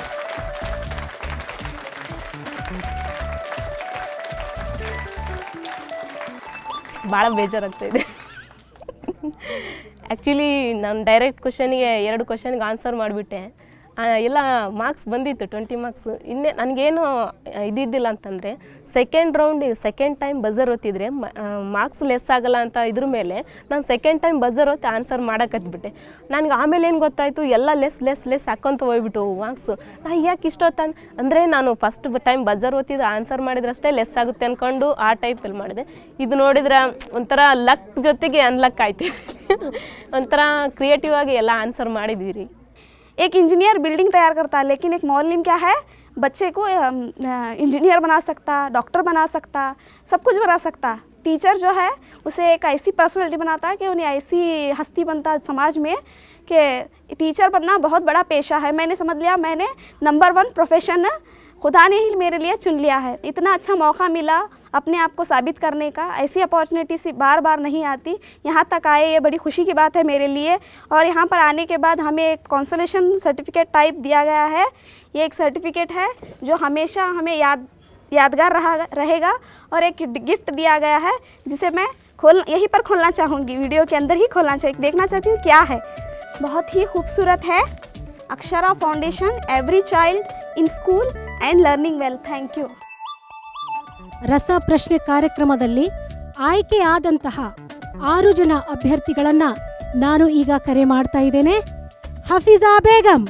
Speaker 13: ಭಾಳ ಬೇಜಾರಾಗ್ತಾ ಇದೆ ಆ್ಯಕ್ಚುಲಿ ನಾನು ಡೈರೆಕ್ಟ್ ಕ್ವಶನಿಗೆ ಎರಡು ಕ್ವಶನ್ಗೆ ಆನ್ಸರ್ ಮಾಡಿಬಿಟ್ಟೆ ಎಲ್ಲ ಮಾರ್ಕ್ಸ್ ಬಂದಿತ್ತು ಟ್ವೆಂಟಿ ಮಾರ್ಕ್ಸ್ ಇನ್ನೇ ನನಗೇನು ಇದಿದ್ದಿಲ್ಲ ಅಂತಂದರೆ second round second time buzzer ಒತ್ತಿದ್ರೆ ಮಾರ್ಕ್ಸ್ ಲೆಸ್ ಆಗಲ್ಲ ಅಂತ ಇದ್ರ ಮೇಲೆ ನಾನು ಸೆಕೆಂಡ್ ಟೈಮ್ ಬಜರ್ ಒತ್ತಿ ಆನ್ಸರ್ ಮಾಡೋಕತ್ಬಿಟ್ಟೆ ನನಗೆ ಆಮೇಲೆ ಏನು ಗೊತ್ತಾಯಿತು ಎಲ್ಲ ಲೆಸ್ ಲೆಸ್ ಲೆಸ್ ಹಾಕ್ಕೊಂತ ಹೋಗ್ಬಿಟ್ಟು ಮಾರ್ಕ್ಸು ನಾ ಯಾಕೆ ಇಷ್ಟೊತ್ತು ಅಂದರೆ ನಾನು ಫಸ್ಟ್ ಟೈಮ್ ಬಜರ್ ಒತ್ತಿದ್ರೆ ಆನ್ಸರ್ ಮಾಡಿದ್ರಷ್ಟೇ ಲೆಸ್ ಆಗುತ್ತೆ ಅಂದ್ಕೊಂಡು ಆ ಟೈಪಲ್ಲಿ ಮಾಡಿದೆ ಇದು ನೋಡಿದ್ರೆ ಒಂಥರ ಲಕ್ ಜೊತೆಗೆ ಅನ್ಲಕ್ ಆಯ್ತು ಒಂಥರ ಕ್ರಿಯೇಟಿವ್ ಆಗಿ ಎಲ್ಲ ಆನ್ಸರ್ ಮಾಡಿದ್ದೀರಿ
Speaker 16: एक इंजीनियर बिल्डिंग तैयार करता है लेकिन एक मौलिम क्या है बच्चे को इंजीनियर बना सकता डॉक्टर बना सकता सब कुछ बना सकता टीचर जो है उसे एक ऐसी पर्सनैलिटी बनाता है कि उन्हें ऐसी हस्ती बनता है समाज में कि टीचर बनना बहुत बड़ा पेशा है मैंने समझ लिया मैंने नंबर वन प्रोफेशन खुदा ने ही मेरे लिए चुन लिया है इतना अच्छा मौका मिला अपने आप को साबित करने का ऐसी अपॉर्चुनिटी सी बार बार नहीं आती यहाँ तक आए ये बड़ी खुशी की बात है मेरे लिए और यहाँ पर आने के बाद हमें एक कॉन्सोलेशन सर्टिफिकेट टाइप दिया गया है ये एक सर्टिफिकेट है जो हमेशा हमें याद यादगार रहा रहेगा और एक गिफ्ट दिया गया है जिसे मैं खोल यहीं पर खोलना चाहूँगी वीडियो के अंदर ही खोलना चाहिए देखना चाहती हूँ क्या है बहुत ही खूबसूरत है Akshara foundation every child in school and learning well thank you
Speaker 3: ರಸ ಪ್ರಶ್ನೆ ಕಾರ್ಯಕ್ರಮದಲ್ಲಿ ಆಯ್ಕೆಯಾದಂತಹ ಆರು ಜನ ಅಭ್ಯರ್ಥಿಗಳನ್ನ ನಾನು ಈಗ ಕರೆ ಮಾಡ್ತಾ ಇದ್ದೇನೆ Hafeeza Begum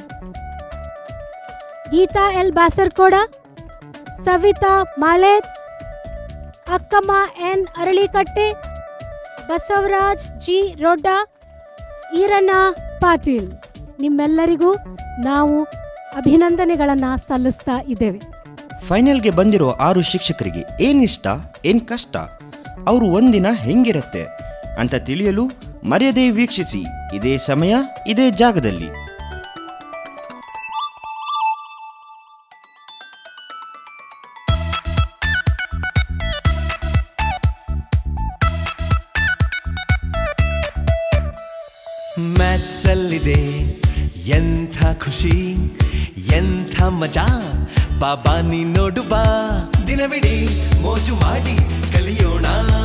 Speaker 3: Geetha L Basarkoda Savitha Malet Akkamma N Aralikatte Basavaraj G Rodda Iranna Patil ನಿಮ್ಮೆಲ್ಲರಿಗೂ ನಾವು ಅಭಿನಂದನೆಗಳನ್ನು ಸಲ್ಲಿಸ್ತಾ ಇದ್ದೇವೆ
Speaker 17: ಫೈನಲ್ಗೆ ಬಂದಿರೋ ಆರು ಶಿಕ್ಷಕರಿಗೆ ಏನಿಷ್ಟ ಏನ್ ಕಷ್ಟ ಅವರು ಒಂದಿನ ಹೆಂಗಿರತ್ತೆ ಅಂತ ತಿಳಿಯಲು ಮರೆಯದೇ ವೀಕ್ಷಿಸಿ ಇದೇ ಸಮಯ ಇದೇ ಜಾಗದಲ್ಲಿ
Speaker 1: ಮ್ಯಾಥ್ಸ್ ಅಲ್ಲಿದೆ ಎಂಥ ಖುಷಿ ಎಂಥ ಮಜಾ ಬಾಬಾ ನೀ ನೋಡು ಬಾ ದಿನವಿಡೀ ಮೋಜು ಮಾಡಿ ಕಲಿಯೋಣ